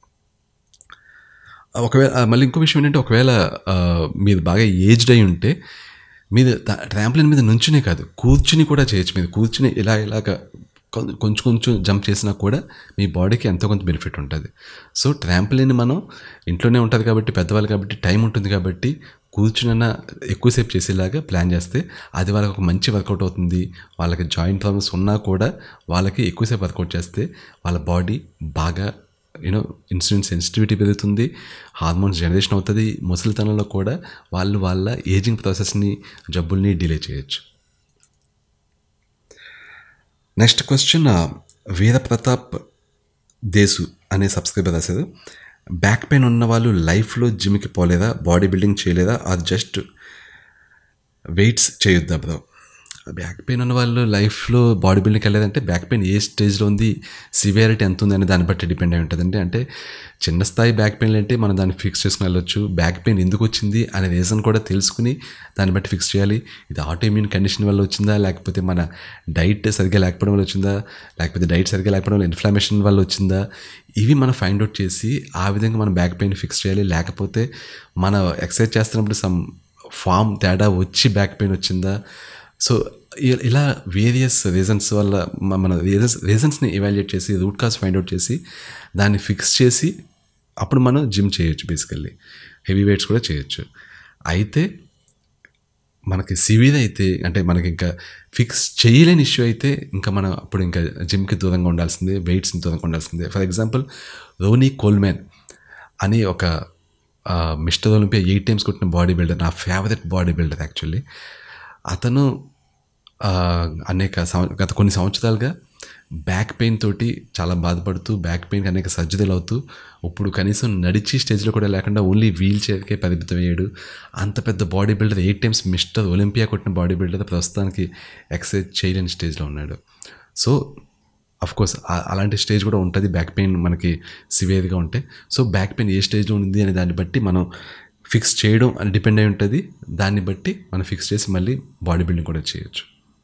ఒకవేళ ఆ, మళ్ళీ ఇంకో విషయం ఏంటంటే ఒకవేళ ఆ, మీరు బాగా ఏజ్డ్ అయి ఉంటే మీరు ట్రాంప్లిన్ మీద నుంచునే కాదు కూర్చుని కూడా చేయొచ్చు మీరు కూర్చుని ఇలా ఇలాగ కొం- కొంచెం కొంచెం జంప్ చేసినా కూడా మీ బాడీకి ఎంతో కొంత బెనిఫిట్ ఉంటుంది సో ట్రాంప్లిన్ మనం ఇంట్లోనే ఉంటుంది కాబట్టి పెద్దవాళ్ళు కాబట్టి టైం ఉంటుంది కాబట్టి కూర్చునన్నా ఎక్కువసేపు చేసేలాగా ప్లాన్ చేస్తే అది వాళ్ళకి ఒక మంచి వర్కౌట్ అవుతుంది వాళ్ళకి జాయింట్ ప్రాబ్లమ్స్ ఉన్నా కూడా వాళ్ళకి ఎక్కువసేపు వర్కౌట్ చేస్తే వాళ్ళ బాడీ బాగా యూనో ఇన్సులిన్ సెన్సిటివిటీ పెరుగుతుంది హార్మోన్స్ జనరేషన్ అవుతుంది ముసలితనంలో కూడా వాళ్ళు వాళ్ళ ఏజింగ్ ప్రాసెస్ని జబ్బుల్ని డిలే చేయొచ్చు నెక్స్ట్ క్వశ్చన్ వీర ప్రతాప్ దేశు అనే సబ్స్క్రైబర్ రాశారు బ్యాక్ పెయిన్ ఉన్న వాళ్ళు లైఫ్లో జిమ్కి పోలేదా బాడీ బిల్డింగ్ చేయలేదా అది జస్ట్ వెయిట్స్ చేయొద్దా బ్రో బ్యాక్ పెయిన్ ఉన్న వాళ్ళు లైఫ్లో బాడీ బిల్డింగ్కి వెళ్ళలేదంటే బ్యాక్ పెయిన్ ఏ స్టేజ్లో ఉంది సివియారిటీ ఎంత ఉంది అనే దాన్ని బట్టి డిపెండ్ అయి ఉంటుందండి అంటే చిన్న స్థాయి బ్యాక్ పెయిన్ అంటే మనం దాన్ని ఫిక్స్ చేసుకుని వెళ్ళొచ్చు బ్యాక్ పెయిన్ ఎందుకు వచ్చింది అనే రీజన్ కూడా తెలుసుకుని దాన్ని బట్టి ఫిక్స్ చేయాలి ఇది ఆటో ఇమ్యూన్ కండిషన్ వల్ల వచ్చిందా లేకపోతే మన డైట్ సరిగ్గా లేకపోవడం వల్ల వచ్చిందా లేకపోతే డైట్ సరిగ్గా లేకపోవడం వల్ల ఇన్ఫ్లమేషన్ వల్ల వచ్చిందా ఇవి మనం ఫైండ్ అవుట్ చేసి ఆ విధంగా మనం బ్యాక్ పెయిన్ ఫిక్స్ చేయాలి లేకపోతే మన ఎక్సర్సైజ్ చేస్తున్నప్పుడు సమ్ ఫామ్ తేడా వచ్చి బ్యాక్ పెయిన్ వచ్చిందా సో ఇ- ఇలా వేరియస్ రీజన్స్ వల్ల మ- మన రీజన్స్ రీజన్స్ని ఎవాల్యుయేట్ చేసి రూట్ కాజ్ ఫైండ్ అవుట్ చేసి దాన్ని ఫిక్స్ చేసి అప్పుడు మనం జిమ్ చేయొచ్చు బేసికల్లీ హెవీ వెయిట్స్ కూడా చేయొచ్చు అయితే మనకి సివియర్ అయితే అంటే మనకి ఇంకా ఫిక్స్ చేయలేని ఇష్యూ అయితే ఇంకా మనం అప్పుడు ఇంకా జిమ్కి దూరంగా ఉండాల్సిందే వెయిట్స్ని దూరంగా ఉండాల్సిందే ఫర్ ఎగ్జాంపుల్ రోనీ కోల్మెన్ అని ఒక మిస్టర్ ఒలింపియా ఎయిట్ టైమ్స్ కొట్టిన బాడీ బిల్డర్ నా ఫేవరెట్ బాడీ బిల్డర్ యాక్చువల్లీ అతను ఆ, అనేక సంవ- గత కొన్ని సంవత్సరాలుగా బ్యాక్ పెయిన్ తోటి చాలా బాధపడుతూ బ్యాక్ పెయిన్కి అనేక సర్జరీలు అవుతూ ఇప్పుడు కనీసం నడిచి స్టేజ్లో కూడా లేకుండా ఓన్లీ వీల్ చైర్కే పరిమితం అయ్యాడు అంత పెద్ద bodybuilder eight times Mister Olympia కొట్టిన బాడీ బిల్డర్ ప్రస్తుతానికి ఎక్సర్సైజ్ చేయలేని స్టేజ్లో ఉన్నాడు సో అఫ్ కోర్స్ అలాంటి స్టేజ్ కూడా ఉంటుంది బ్యాక్ పెయిన్ మనకి సివియర్గా ఉంటే సో బ్యాక్ పెయిన్ ఏ స్టేజ్లో ఉంది అనే దాన్ని బట్టి మనం ఫిక్స్ చేయడం అని డిపెండ్ అయి ఉంటుంది దాన్ని బట్టి మనం ఫిక్స్ చేసి మళ్ళీ బాడీ బిల్డింగ్ కూడా చేయొచ్చు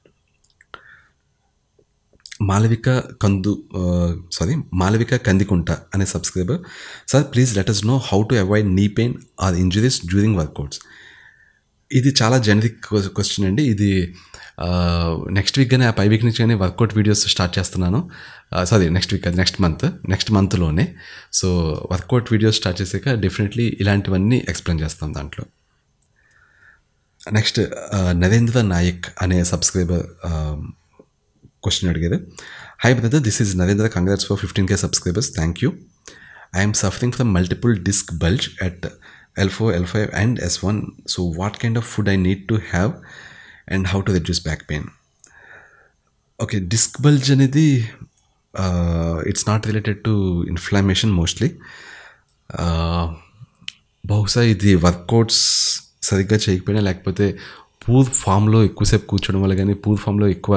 మాలవిక కందు సారీ మాలవిక కందికుంట అనే subscriber sir please let us know how to avoid knee pain or injuries during workouts ఇది చాలా జనరిక్ క్వశ్చన్ అండి ఇది నెక్స్ట్ వీక్ కానీ ఆ పై వీక్ నుంచి కానీ వర్కౌట్ వీడియోస్ స్టార్ట్ చేస్తున్నాను సారీ నెక్స్ట్ వీక్ అది నెక్స్ట్ మంత్ నెక్స్ట్ మంత్లోనే సో వర్కౌట్ వీడియోస్ స్టార్ట్ చేసాక డెఫినెట్లీ ఇలాంటివన్నీ ఎక్స్ప్లెయిన్ చేస్తాం దాంట్లో నెక్స్ట్ నరేంద్ర నాయక్ అనే సబ్స్క్రైబర్ క్వశ్చన్ అడిగారు hi brother this is Narendra congrats for fifteen K subscribers thank you I'm suffering from multiple disc bulge at L four L five and S one so what kind of food I need to have and how to reduce back pain okay disc bulge అనేది it's not related to inflammation mostly బహుశా ఇది workouts సరిగ్గా చేయకపోయినా లేకపోతే poor ఫామ్లో ఎక్కువసేపు కూర్చోవడం వల్ల కానీ పూర్ ఫామ్లో ఎక్కువ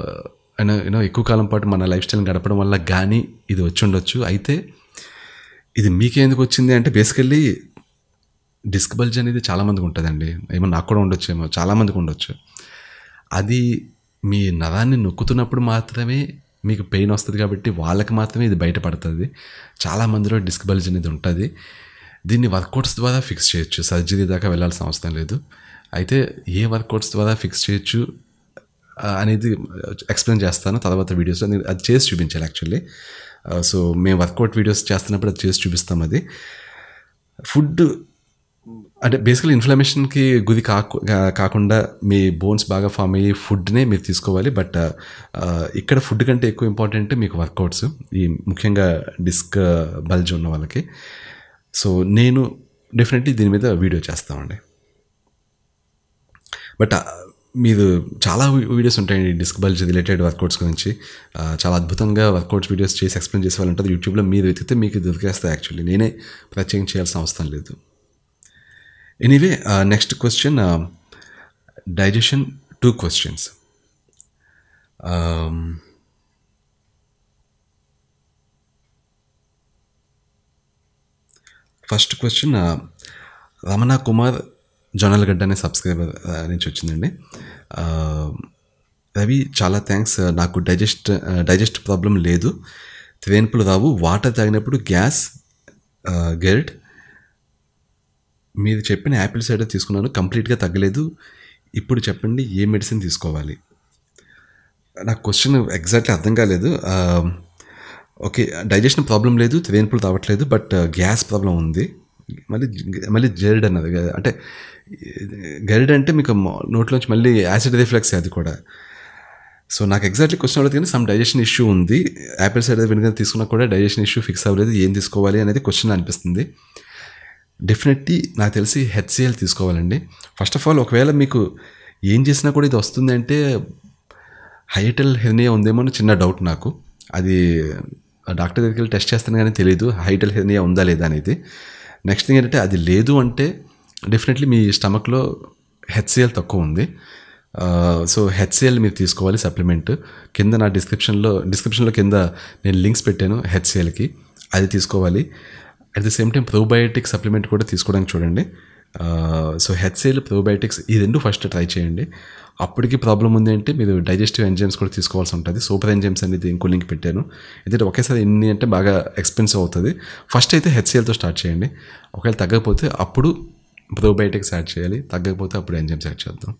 యూనో ఎక్కువ కాలం పాటు మన లైఫ్ స్టైల్ని గడపడం వల్ల కానీ ఇది వచ్చి ఉండొచ్చు అయితే ఇది మీకెందుకు వచ్చింది అంటే బేసికల్లీ డిస్క్ బల్జ్ అనేది చాలామందికి ఉంటుందండి ఏమో నాకు కూడా ఉండొచ్చేమో చాలామందికి ఉండొచ్చు అది మీ నరాన్ని నొక్కుతున్నప్పుడు మాత్రమే మీకు పెయిన్ వస్తుంది కాబట్టి వాళ్ళకి మాత్రమే ఇది బయటపడుతుంది చాలా మందిలో డిస్క్ బల్జ్ అనేది ఉంటుంది దీన్ని వర్కౌట్స్ ద్వారా ఫిక్స్ చేయొచ్చు సర్జరీ దాకా వెళ్ళాల్సిన అవసరం లేదు అయితే ఏ వర్కౌట్స్ ద్వారా ఫిక్స్ చేయొచ్చు ఆ, అనేది ఎక్స్ప్లెయిన్ చేస్తాను తర్వాత వీడియోస్లో నేను అది చేసి చూపించాలి యాక్చువల్లీ సో మేము వర్కౌట్ వీడియోస్ చేస్తున్నప్పుడు అది చేసి చూపిస్తాం అది ఫుడ్ అంటే బేసికల్ ఇన్ఫ్లమేషన్కి గురి కాకు కా- కాకుండా మీ బోన్స్ బాగా ఫామ్ అయ్యి ఫుడ్నే మీరు తీసుకోవాలి బట్ ఇక్కడ ఫుడ్ కంటే ఎక్కువ ఇంపార్టెంట్ మీకు వర్కౌట్స్ ఈ ముఖ్యంగా డిస్క్ బల్జ్ ఉన్న వాళ్ళకి సో నేను డెఫినెట్లీ దీని మీద వీడియో చేస్తామండి బట్ ఆ, మీరు చాలా వీ- వీడియోస్ ఉంటాయండి డిస్క్ బల్జ్ రిలేటెడ్ వర్కౌట్స్ గురించి ఆ, చాలా అద్భుతంగా వర్కౌట్స్ వీడియోస్ చేసి ఎక్స్ప్లెయిన్ చేసే వాళ్ళు ఉంటుంది యూట్యూబ్లో మీరు వెతికితే మీకు దొరికేస్తాయి యాక్చువల్లీ నేనే ప్రత్యేకం చేయాల్సిన అవసరం లేదు anyway next question digestion two questions first question Ramana Kumar Jonnalagadda అనే సబ్స్క్రైబర్ నుంచి వచ్చిందండి ఆ, రవి చాలా థ్యాంక్స్ నాకు డైజెస్ట్ డైజెస్ట్ ప్రాబ్లం లేదు త్రేన్పులు రావు వాటర్ తాగినప్పుడు గ్యాస్ గెల్ట్ మీరు చెప్పిన యాపిల్ సైడర్ తీసుకున్నాను కంప్లీట్గా తగ్గలేదు ఇప్పుడు చెప్పండి ఏ మెడిసిన్ తీసుకోవాలి నాకు క్వశ్చన్ ఎగ్జాక్ట్లీ అర్థం కాలేదు ఆ, ఓకే డైజెషన్ ప్రాబ్లం లేదు త్రేన్పులు తావట్లేదు బట్ గ్యాస్ ప్రాబ్లం ఉంది మళ్ళీ మళ్ళీ జెర్డ్ అన్నది కదా. అంటే గరిడ్ అంటే మీకు మొ- నోట్లోంచి మళ్ళీ యాసిడ్ రిఫ్లెక్స్ అది కూడా సో నాకు ఎగ్జాక్ట్లీ క్వశ్చన్ అవ్వలేదు కానీ సమ్ డైజెషన్ ఇష్యూ ఉంది యాపిల్ సైడ్ వినిగర్ తీసుకున్నా కూడా డైజెషన్ ఇష్యూ ఫిక్స్ అవ్వలేదు ఏం తీసుకోవాలి అనేది క్వశ్చన్ అనిపిస్తుంది డెఫినెట్లీ నాకు తెలిసి హెచ్సిఎల్ తీసుకోవాలండి ఫస్ట్ ఆఫ్ ఆల్ ఒకవేళ మీకు ఏం చేసినా కూడా ఇది వస్తుంది అంటే హైటల్ హెర్నియా ఉందేమో అని చిన్న డౌట్ నాకు అది డాక్టర్ దగ్గరికి వెళ్ళి టెస్ట్ చేస్తాను కానీ తెలియదు హైటల్ హెర్నియా ఉందా లేదా అనేది నెక్స్ట్ థింగ్ ఏంటంటే అది లేదు అంటే డెఫినెట్లీ మీ స్టమక్లో హెచ్సిఎల్ తక్కువ ఉంది సో హెచ్సిఎల్ మీరు తీసుకోవాలి సప్లిమెంట్ కింద నా డిస్క్రిప్షన్లో డిస్క్రిప్షన్లో కింద నేను లింక్స్ పెట్టాను హెచ్సిఎల్కి అది తీసుకోవాలి at the same time probiotic supplement కూడా తీసుకోవడానికి చూడండి సో హెచ్సిఎల్ ప్రోబయోటిక్స్ ఈ రెండు ఫస్ట్ ట్రై చేయండి అప్పటికి ప్రాబ్లం ఉంది అంటే మీరు డైజెస్టివ్ ఎంజైమ్స్ కూడా తీసుకోవాల్సి ఉంటుంది సూపర్ ఎంజైమ్స్ అనేది ఇంకో లింక్ పెట్టాను ఎందుకంటే ఒకేసారి ఎన్ని అంటే బాగా ఎక్స్పెన్సివ్ అవుతుంది ఫస్ట్ అయితే హెచ్సిఎల్తో స్టార్ట్ చేయండి ఒకవేళ తగ్గకపోతే అప్పుడు ప్రోబయోటిక్స్ యాడ్ చేయాలి తగ్గకపోతే అప్పుడు ఎంజైమ్స్ యాడ్ చేద్దాం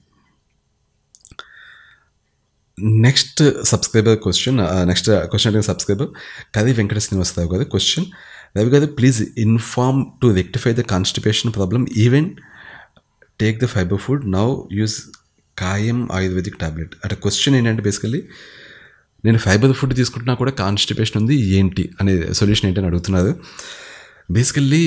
next subscriber question next question అడిగిన సబ్స్క్రైబర్ కది వెంకట శ్రీనివాసరావు గారు క్వశ్చన్ రవి గారు please inform to rectify the constipation problem even take the fibre food now use Kayam ayurvedic tablet అంటే క్వశ్చన్ ఏంటంటే బేసికలీ నేను ఫైబర్ ఫుడ్ తీసుకుంటున్నా కూడా కాన్స్టిపేషన్ ఉంది ఏంటి అనే సొల్యూషన్ ఏంటి అని అడుగుతున్నారు బేసికల్లీ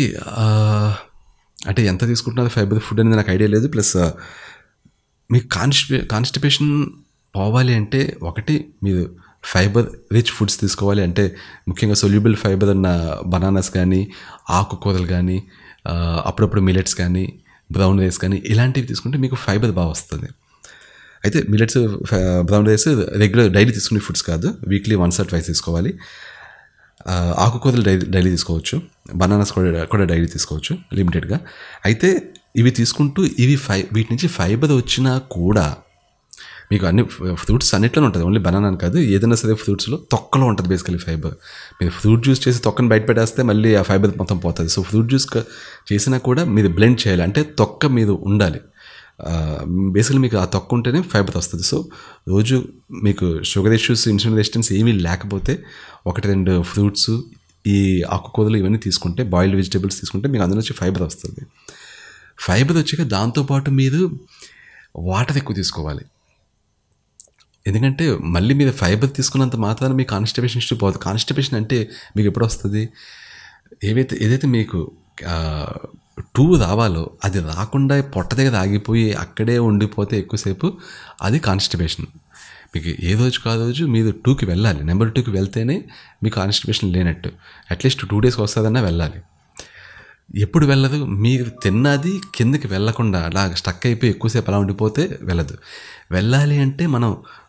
అంటే ఎంత తీసుకుంటున్నారు ఫైబర్ ఫుడ్ అనేది నాకు ఐడియా లేదు ప్లస్ మీకు కాన్స్టిపే కాన్స్టిపేషన్ పోవాలి అంటే ఒకటి మీరు ఫైబర్ రిచ్ ఫుడ్స్ తీసుకోవాలి అంటే ముఖ్యంగా సొల్యూబుల్ ఫైబర్ ఉన్న బనానాస్ కానీ ఆకుకూరలు కానీ ఆ, అప్పుడప్పుడు మిలెట్స్ కానీ బ్రౌన్ రైస్ కానీ ఇలాంటివి తీసుకుంటే మీకు ఫైబర్ బాగా వస్తుంది అయితే millets brown rice regular daily తీసుకునే ఫుడ్స్ కాదు వీక్లీ వన్స్ ఆర్ ట్వైస్ తీసుకోవాలి ఆ, ఆకుకూరలు డైలీ డైలీ తీసుకోవచ్చు బనానాస్ కూడా కూడా డైలీ తీసుకోవచ్చు లిమిటెడ్గా అయితే ఇవి తీసుకుంటూ ఇవి ఫై వీటి నుంచి ఫైబర్ వచ్చినా కూడా మీకు అన్ని ఫ్రూట్స్ అన్నిట్లోనే ఉంటుంది ఓన్లీ బనానా అని కాదు ఏదైనా సరే ఫ్రూట్స్లో తొక్కలో ఉంటుంది బేసికలీ ఫైబర్ మీరు ఫ్రూట్ జ్యూస్ చేసి తొక్కను బయట పెట్టేస్తే మళ్ళీ ఆ ఫైబర్ మొత్తం పోతుంది సో ఫ్రూట్ జ్యూస్ క- చేసినా కూడా మీరు బ్లెండ్ చేయాలి అంటే తొక్క మీద ఉండాలి బేసికలీ మీకు ఆ తొక్క ఉంటేనే ఫైబర్ వస్తుంది సో రోజు మీకు షుగర్ ఇష్యూస్ ఇన్సులిన్ రెసిస్టెన్స్ ఏమీ లేకపోతే ఒకటి రెండు ఫ్రూట్స్ ఈ ఆకుకూరలు ఇవన్నీ తీసుకుంటే బాయిల్డ్ వెజిటేబుల్స్ తీసుకుంటే మీకు అందులో నుంచి ఫైబర్ వస్తుంది ఫైబర్ వచ్చాక దాంతోపాటు మీరు వాటర్ ఎక్కువ తీసుకోవాలి ఎందుకంటే మళ్ళీ మీరు ఫైబర్ తీసుకున్నంత మాత్రాన మీకు కాన్స్టిపేషన్ ఇష్యూ పోదు కాన్స్టిపేషన్ అంటే మీకు ఎప్పుడు వస్తుంది ఏవైతే ఏదైతే మీకు టూ రావాలో అది రాకుండా పొట్ట దగ్గర ఆగిపోయి అక్కడే ఉండిపోతే ఎక్కువసేపు అది కాన్స్టిపేషన్ మీకు ఏ రోజు కా రోజు మీరు టూకి వెళ్ళాలి నెంబర్ టూకి వెళ్తేనే మీకు కాన్స్టిపేషన్ లేనట్టు అట్లీస్ట్ టూ డేస్కి వస్తుందన్నా వెళ్ళాలి ఎప్పుడు వెళ్ళదు మీరు తిన్నది కిందకి వెళ్ళకుండా అలా స్టక్ అయిపోయి ఎక్కువసేపు అలా ఉండిపోతే వెళ్ళదు వెళ్ళాలి అంటే మనం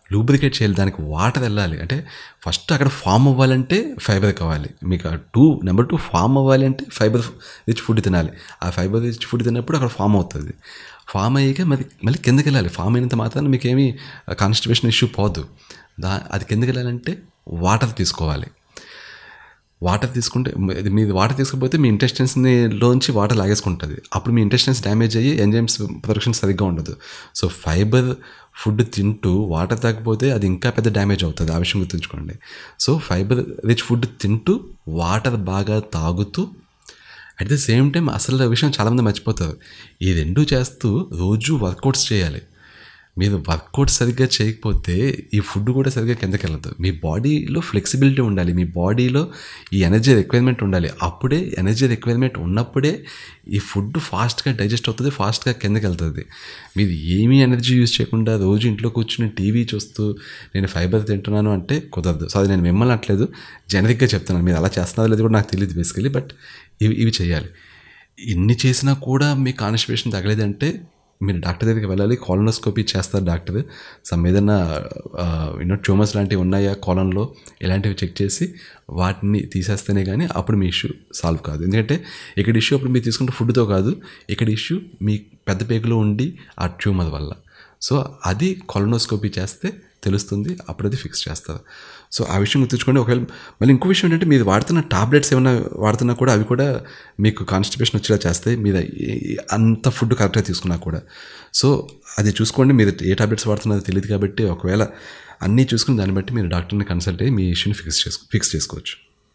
లూబ్రికేట్ చేయాలి దానికి వాటర్ వెళ్ళాలి అంటే ఫస్ట్ అక్కడ ఫామ్ అవ్వాలంటే ఫైబర్ కావాలి మీకు టూ నెంబర్ టూ ఫామ్ అవ్వాలి అంటే ఫైబర్ రిచ్ ఫుడ్ తినాలి ఆ ఫైబర్ రిచ్ ఫుడ్ తిన్నప్పుడు అక్కడ ఫామ్ అవుతుంది ఫామ్ అయ్యాక మరి మళ్ళీ కిందకి వెళ్ళాలి ఫామ్ అయినంత మాత్రాన మీకు ఏమీ కాన్స్టిపేషన్ ఇష్యూ పోదు దా అది కిందకి వెళ్ళాలంటే వాటర్ తీసుకోవాలి వాటర్ తీసుకుంటే ఇది మీరు వాటర్ తీసుకపోతే మీ ఇంటెస్టెన్స్ని లోంచి వాటర్ లాగేసుకుంటుంది అప్పుడు మీ ఇంటెస్టెన్స్ డ్యామేజ్ అయ్యి ఎంజైమ్స్ ప్రొడక్షన్ సరిగ్గా ఉండదు సో ఫైబర్ ఫుడ్ తింటూ వాటర్ తాకపోతే అది ఇంకా పెద్ద డ్యామేజ్ అవుతుంది ఆ విషయం గుర్తుంచుకోండి సో ఫైబర్ రిచ్ ఫుడ్ తింటూ వాటర్ బాగా తాగుతూ అట్ ద సేమ్ టైం అసలు విషయం చాలామంది మర్చిపోతారు ఈ రెండు చేస్తూ రోజు వర్కౌట్స్ చేయాలి మీరు వర్కౌట్ సరిగ్గా చేయకపోతే ఈ ఫుడ్ కూడా సరిగ్గా కిందకి వెళ్ళదు మీ బాడీలో ఫ్లెక్సిబిలిటీ ఉండాలి మీ బాడీలో ఈ ఎనర్జీ రిక్వైర్మెంట్ ఉండాలి అప్పుడే ఎనర్జీ రిక్వైర్మెంట్ ఉన్నప్పుడే ఈ ఫుడ్ ఫాస్ట్గా డైజెస్ట్ అవుతుంది ఫాస్ట్గా కిందకి వెళ్తుంది మీరు ఏమీ ఎనర్జీ యూజ్ చేయకుండా రోజు ఇంట్లో కూర్చుని టీవీ చూస్తూ నేను ఫైబర్ తింటున్నాను అంటే కుదరదు సో అది నేను మిమ్మల్ని అనట్లేదు జనరిక్గా చెప్తున్నాను మీరు అలా చేస్తున్నారో లేదు కూడా నాకు తెలియదు బేసికలీ బట్ ఇవి ఇవి చేయాలి ఇన్ని చేసినా కూడా మీ కాన్స్టిపేషన్ తగలేదంటే మీరు డాక్టర్ దగ్గరికి వెళ్ళాలి కాలనోస్కోపీ చేస్తారు డాక్టర్ సమ్ ఏదైనా యూనో ట్యూమర్స్ లాంటివి ఉన్నాయా కాలంలో ఇలాంటివి చెక్ చేసి వాటిని తీసేస్తేనే కానీ అప్పుడు మీ ఇష్యూ సాల్వ్ కాదు ఎందుకంటే ఇక్కడ ఇష్యూ అప్పుడు మీరు తీసుకుంటే ఫుడ్తో కాదు ఇక్కడ ఇష్యూ మీ పెద్ద పేగులో ఉండి ఆ ట్యూమర్ వల్ల సో అది కొలనోస్కోపీ చేస్తే తెలుస్తుంది అప్పుడు అది ఫిక్స్ చేస్తారు సో ఆ విషయం గుర్తుంచుకోండి ఒకవేళ మళ్ళీ ఇంకో విషయం ఏంటంటే మీరు వాడుతున్న టాబ్లెట్స్ ఏమైనా వాడుతున్నా కూడా అవి కూడా మీకు కాన్స్టిపేషన్ వచ్చేలా చేస్తాయి మీద అంత ఫుడ్ కరెక్ట్గా తీసుకున్నా కూడా సో అది చూసుకోండి మీరు ఏ టాబ్లెట్స్ వాడుతున్నది తెలియదు కాబట్టి ఒకవేళ అన్నీ చూసుకుని దాన్ని బట్టి మీరు డాక్టర్ని కన్సల్ట్ అయ్యి మీ ఇష్యూని ఫిక్స్ చేసుకో ఫిక్స్ చేసుకోవచ్చు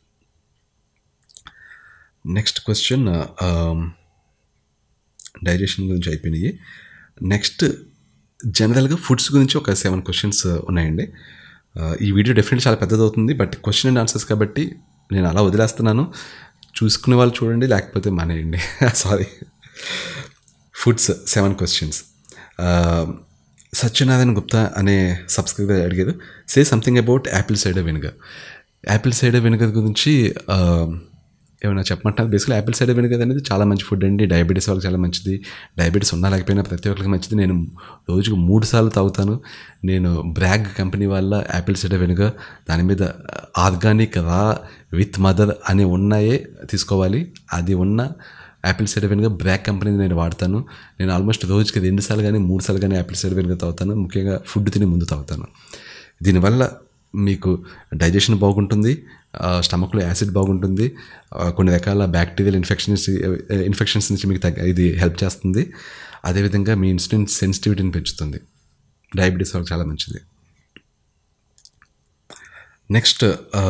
నెక్స్ట్ క్వశ్చన్ డైజెషన్ గురించి అయిపోయినాయి నెక్స్ట్ జనరల్గా ఫుడ్స్ గురించి ఒక సెవెన్ క్వశ్చన్స్ ఉన్నాయండి ఈ వీడియో డెఫినెట్లీ చాలా పెద్దది అవుతుంది బట్ క్వశ్చన్ అండ్ ఆన్సర్స్ కాబట్టి నేను అలా వదిలేస్తున్నాను చూసుకునే వాళ్ళు చూడండి లేకపోతే మానేయండి sorry foods seven questions Satyanarayana Gupta అనే సబ్స్క్రైబర్ అడిగారు say something about apple cider vinegar apple cider vinegar గురించి ఏమైనా చెప్పమంటారు బేసిక్గా యాపిల్ సైడర్ వెనుగర్ అనేది చాలా మంచి ఫుడ్ అండి డయాబెటీస్ వాళ్ళకి చాలా మంచిది డయాబెటీస్ ఉన్నా లేకపోయినా ప్రతి ఒక్కరికి మంచిది నేను రోజుకు మూడు సార్లు తాగుతాను నేను బ్రాగ్ కంపెనీ వాళ్ళ యాపిల్ సైడర్ వెనుగర్ దాని మీద ఆర్గానిక్ రా విత్ మదర్ అని ఉన్నాయే తీసుకోవాలి అది ఉన్న apple cider vinegar Bragg company నేను వాడతాను నేను ఆల్మోస్ట్ రోజుకి రెండు సార్లు కానీ మూడు సార్లు కానీ యాపిల్ సైడర్ వెనుగర్ తాగుతాను ముఖ్యంగా ఫుడ్ తిని ముందు తాగుతాను దీనివల్ల మీకు డైజెషన్ బాగుంటుంది స్టమక్లో యాసిడ్ బాగుంటుంది కొన్ని రకాల బ్యాక్టీరియల్ ఇన్ఫెక్షన్స్ ఇన్ఫెక్షన్స్ నుంచి మీకు తగ్గ ఇది హెల్ప్ చేస్తుంది అదేవిధంగా మీ ఇన్సులిన్ సెన్సిటివిటీని పెంచుతుంది డయాబెటీస్ వాళ్ళకి చాలా మంచిది నెక్స్ట్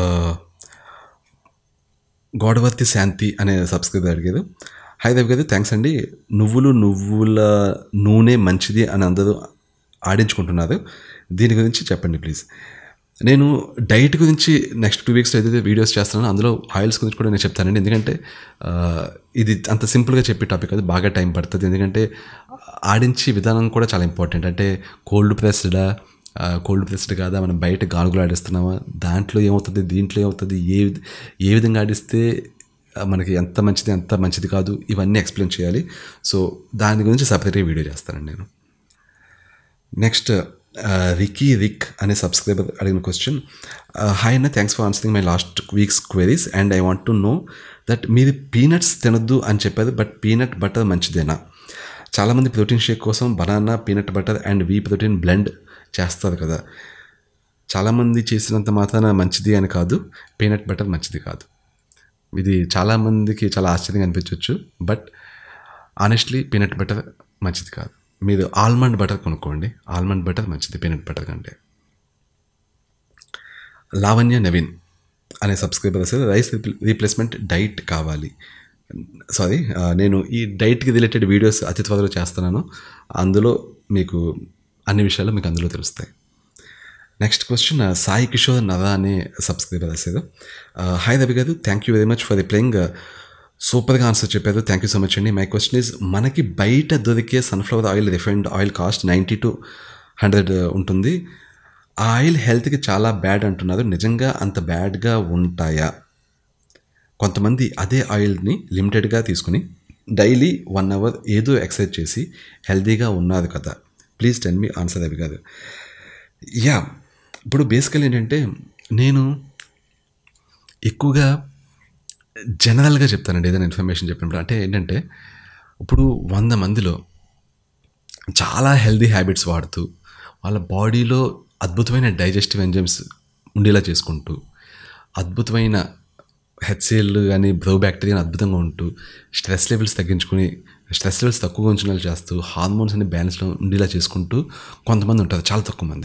గోడవర్తి శాంతి అనే సబ్స్క్రైబర్ అడిగారు హాయ్ దేవి గారు థ్యాంక్స్ అండి నువ్వులు నువ్వుల నూనె మంచిది అని అందరూ ఆడించుకుంటున్నారు దీని గురించి చెప్పండి ప్లీజ్ నేను డైట్ గురించి నెక్స్ట్ టూ వీక్స్లో ఏదైతే వీడియోస్ చేస్తున్నానో అందులో ఆయిల్స్ గురించి కూడా నేను చెప్తానండి ఎందుకంటే ఇది అంత సింపుల్గా చెప్పే టాపిక్ అది బాగా టైం పడుతుంది ఎందుకంటే ఆడించి విధానం కూడా చాలా ఇంపార్టెంట్ అంటే కోల్డ్ ప్రెస్డా కోల్డ్ ప్రెస్డ్ కాదా మనం బయట గానుగులు ఆడిస్తున్నామా దాంట్లో ఏమవుతుంది దీంట్లో ఏమవుతుంది ఏ ఏ విధంగా ఆడిస్తే మనకి ఎంత మంచిది ఎంత మంచిది కాదు ఇవన్నీ ఎక్స్ప్లెయిన్ చేయాలి సో దాని గురించి సపరేట్గా వీడియో చేస్తానండి నేను నెక్స్ట్ రికీ రిక్ అనే సబ్స్క్రైబర్ అడిగిన క్వశ్చన్ హాయ్ అన్న thanks for answering my last weeks queries and I want to know that మీరు పీనట్స్ తినొద్దు అని చెప్పారు బట్ పీనట్ బటర్ మంచిదేనా చాలామంది ప్రోటీన్ షేక్ కోసం banana peanut butter and whey protein blend చేస్తారు కదా చాలామంది చేసినంత మాత్రాన మంచిది అని కాదు పీనట్ బటర్ మంచిది కాదు ఇది చాలామందికి చాలా ఆశ్చర్యంగా అనిపించవచ్చు బట్ ఆనెస్ట్లీ పీనట్ బటర్ మంచిది కాదు మీరు ఆల్మండ్ బటర్ కొనుక్కోండి ఆల్మండ్ బటర్ మంచిది పీనట్ బటర్ కంటే లావణ్య నవీన్ అనే సబ్స్క్రైబర్ అసలు రైస్ రీప్లేస్మెంట్ డైట్ కావాలి సారీ నేను ఈ డైట్కి రిలేటెడ్ వీడియోస్ అతి త్వరలో చేస్తున్నాను అందులో మీకు అన్ని విషయాలు మీకు అందులో తెలుస్తాయి నెక్స్ట్ క్వశ్చన్ సాయి కిషోర్ నవ అనే సబ్స్క్రైబర్ రాశారు హాయ్ రవి గారు thank you very much for replying సూపర్గా ఆన్సర్ చెప్పారు థ్యాంక్ యూ సో మచ్ అండి మై క్వశ్చన్ ఈజ్ మనకి బయట దొరికే sunflower oil refined oil cost ninety to hundred ఉంటుంది ఆ ఆయిల్ హెల్త్కి చాలా బ్యాడ్ అంటున్నారు నిజంగా అంత బ్యాడ్గా ఉంటాయా కొంతమంది అదే ఆయిల్ని లిమిటెడ్గా తీసుకుని డైలీ వన్ అవర్ ఏదో ఎక్సర్సైజ్ చేసి హెల్తీగా ఉన్నారు కదా ప్లీజ్ టెన్ మీ ఆన్సర్ అవి కాదు యా ఇప్పుడు బేసికల్ ఏంటంటే నేను ఎక్కువగా జనరల్గా చెప్తానండి ఏదైనా ఇన్ఫర్మేషన్ చెప్పినప్పుడు అంటే ఏంటంటే ఇప్పుడు వంద మందిలో చాలా హెల్దీ హ్యాబిట్స్ వాడుతూ వాళ్ళ బాడీలో అద్భుతమైన డైజెస్టివ్ ఎంజైమ్స్ ఉండేలా చేసుకుంటూ అద్భుతమైన హెచ్సిఎల్ కానీ బ్రో బ్యాక్టీరియా అద్భుతంగా ఉంటూ స్ట్రెస్ లెవెల్స్ తగ్గించుకుని స్ట్రెస్ లెవెల్స్ తక్కువగా ఉంచేలా చేస్తూ హార్మోన్స్ అన్ని బ్యాలెన్స్లో ఉండేలా చేసుకుంటూ కొంతమంది ఉంటారు చాలా తక్కువ మంది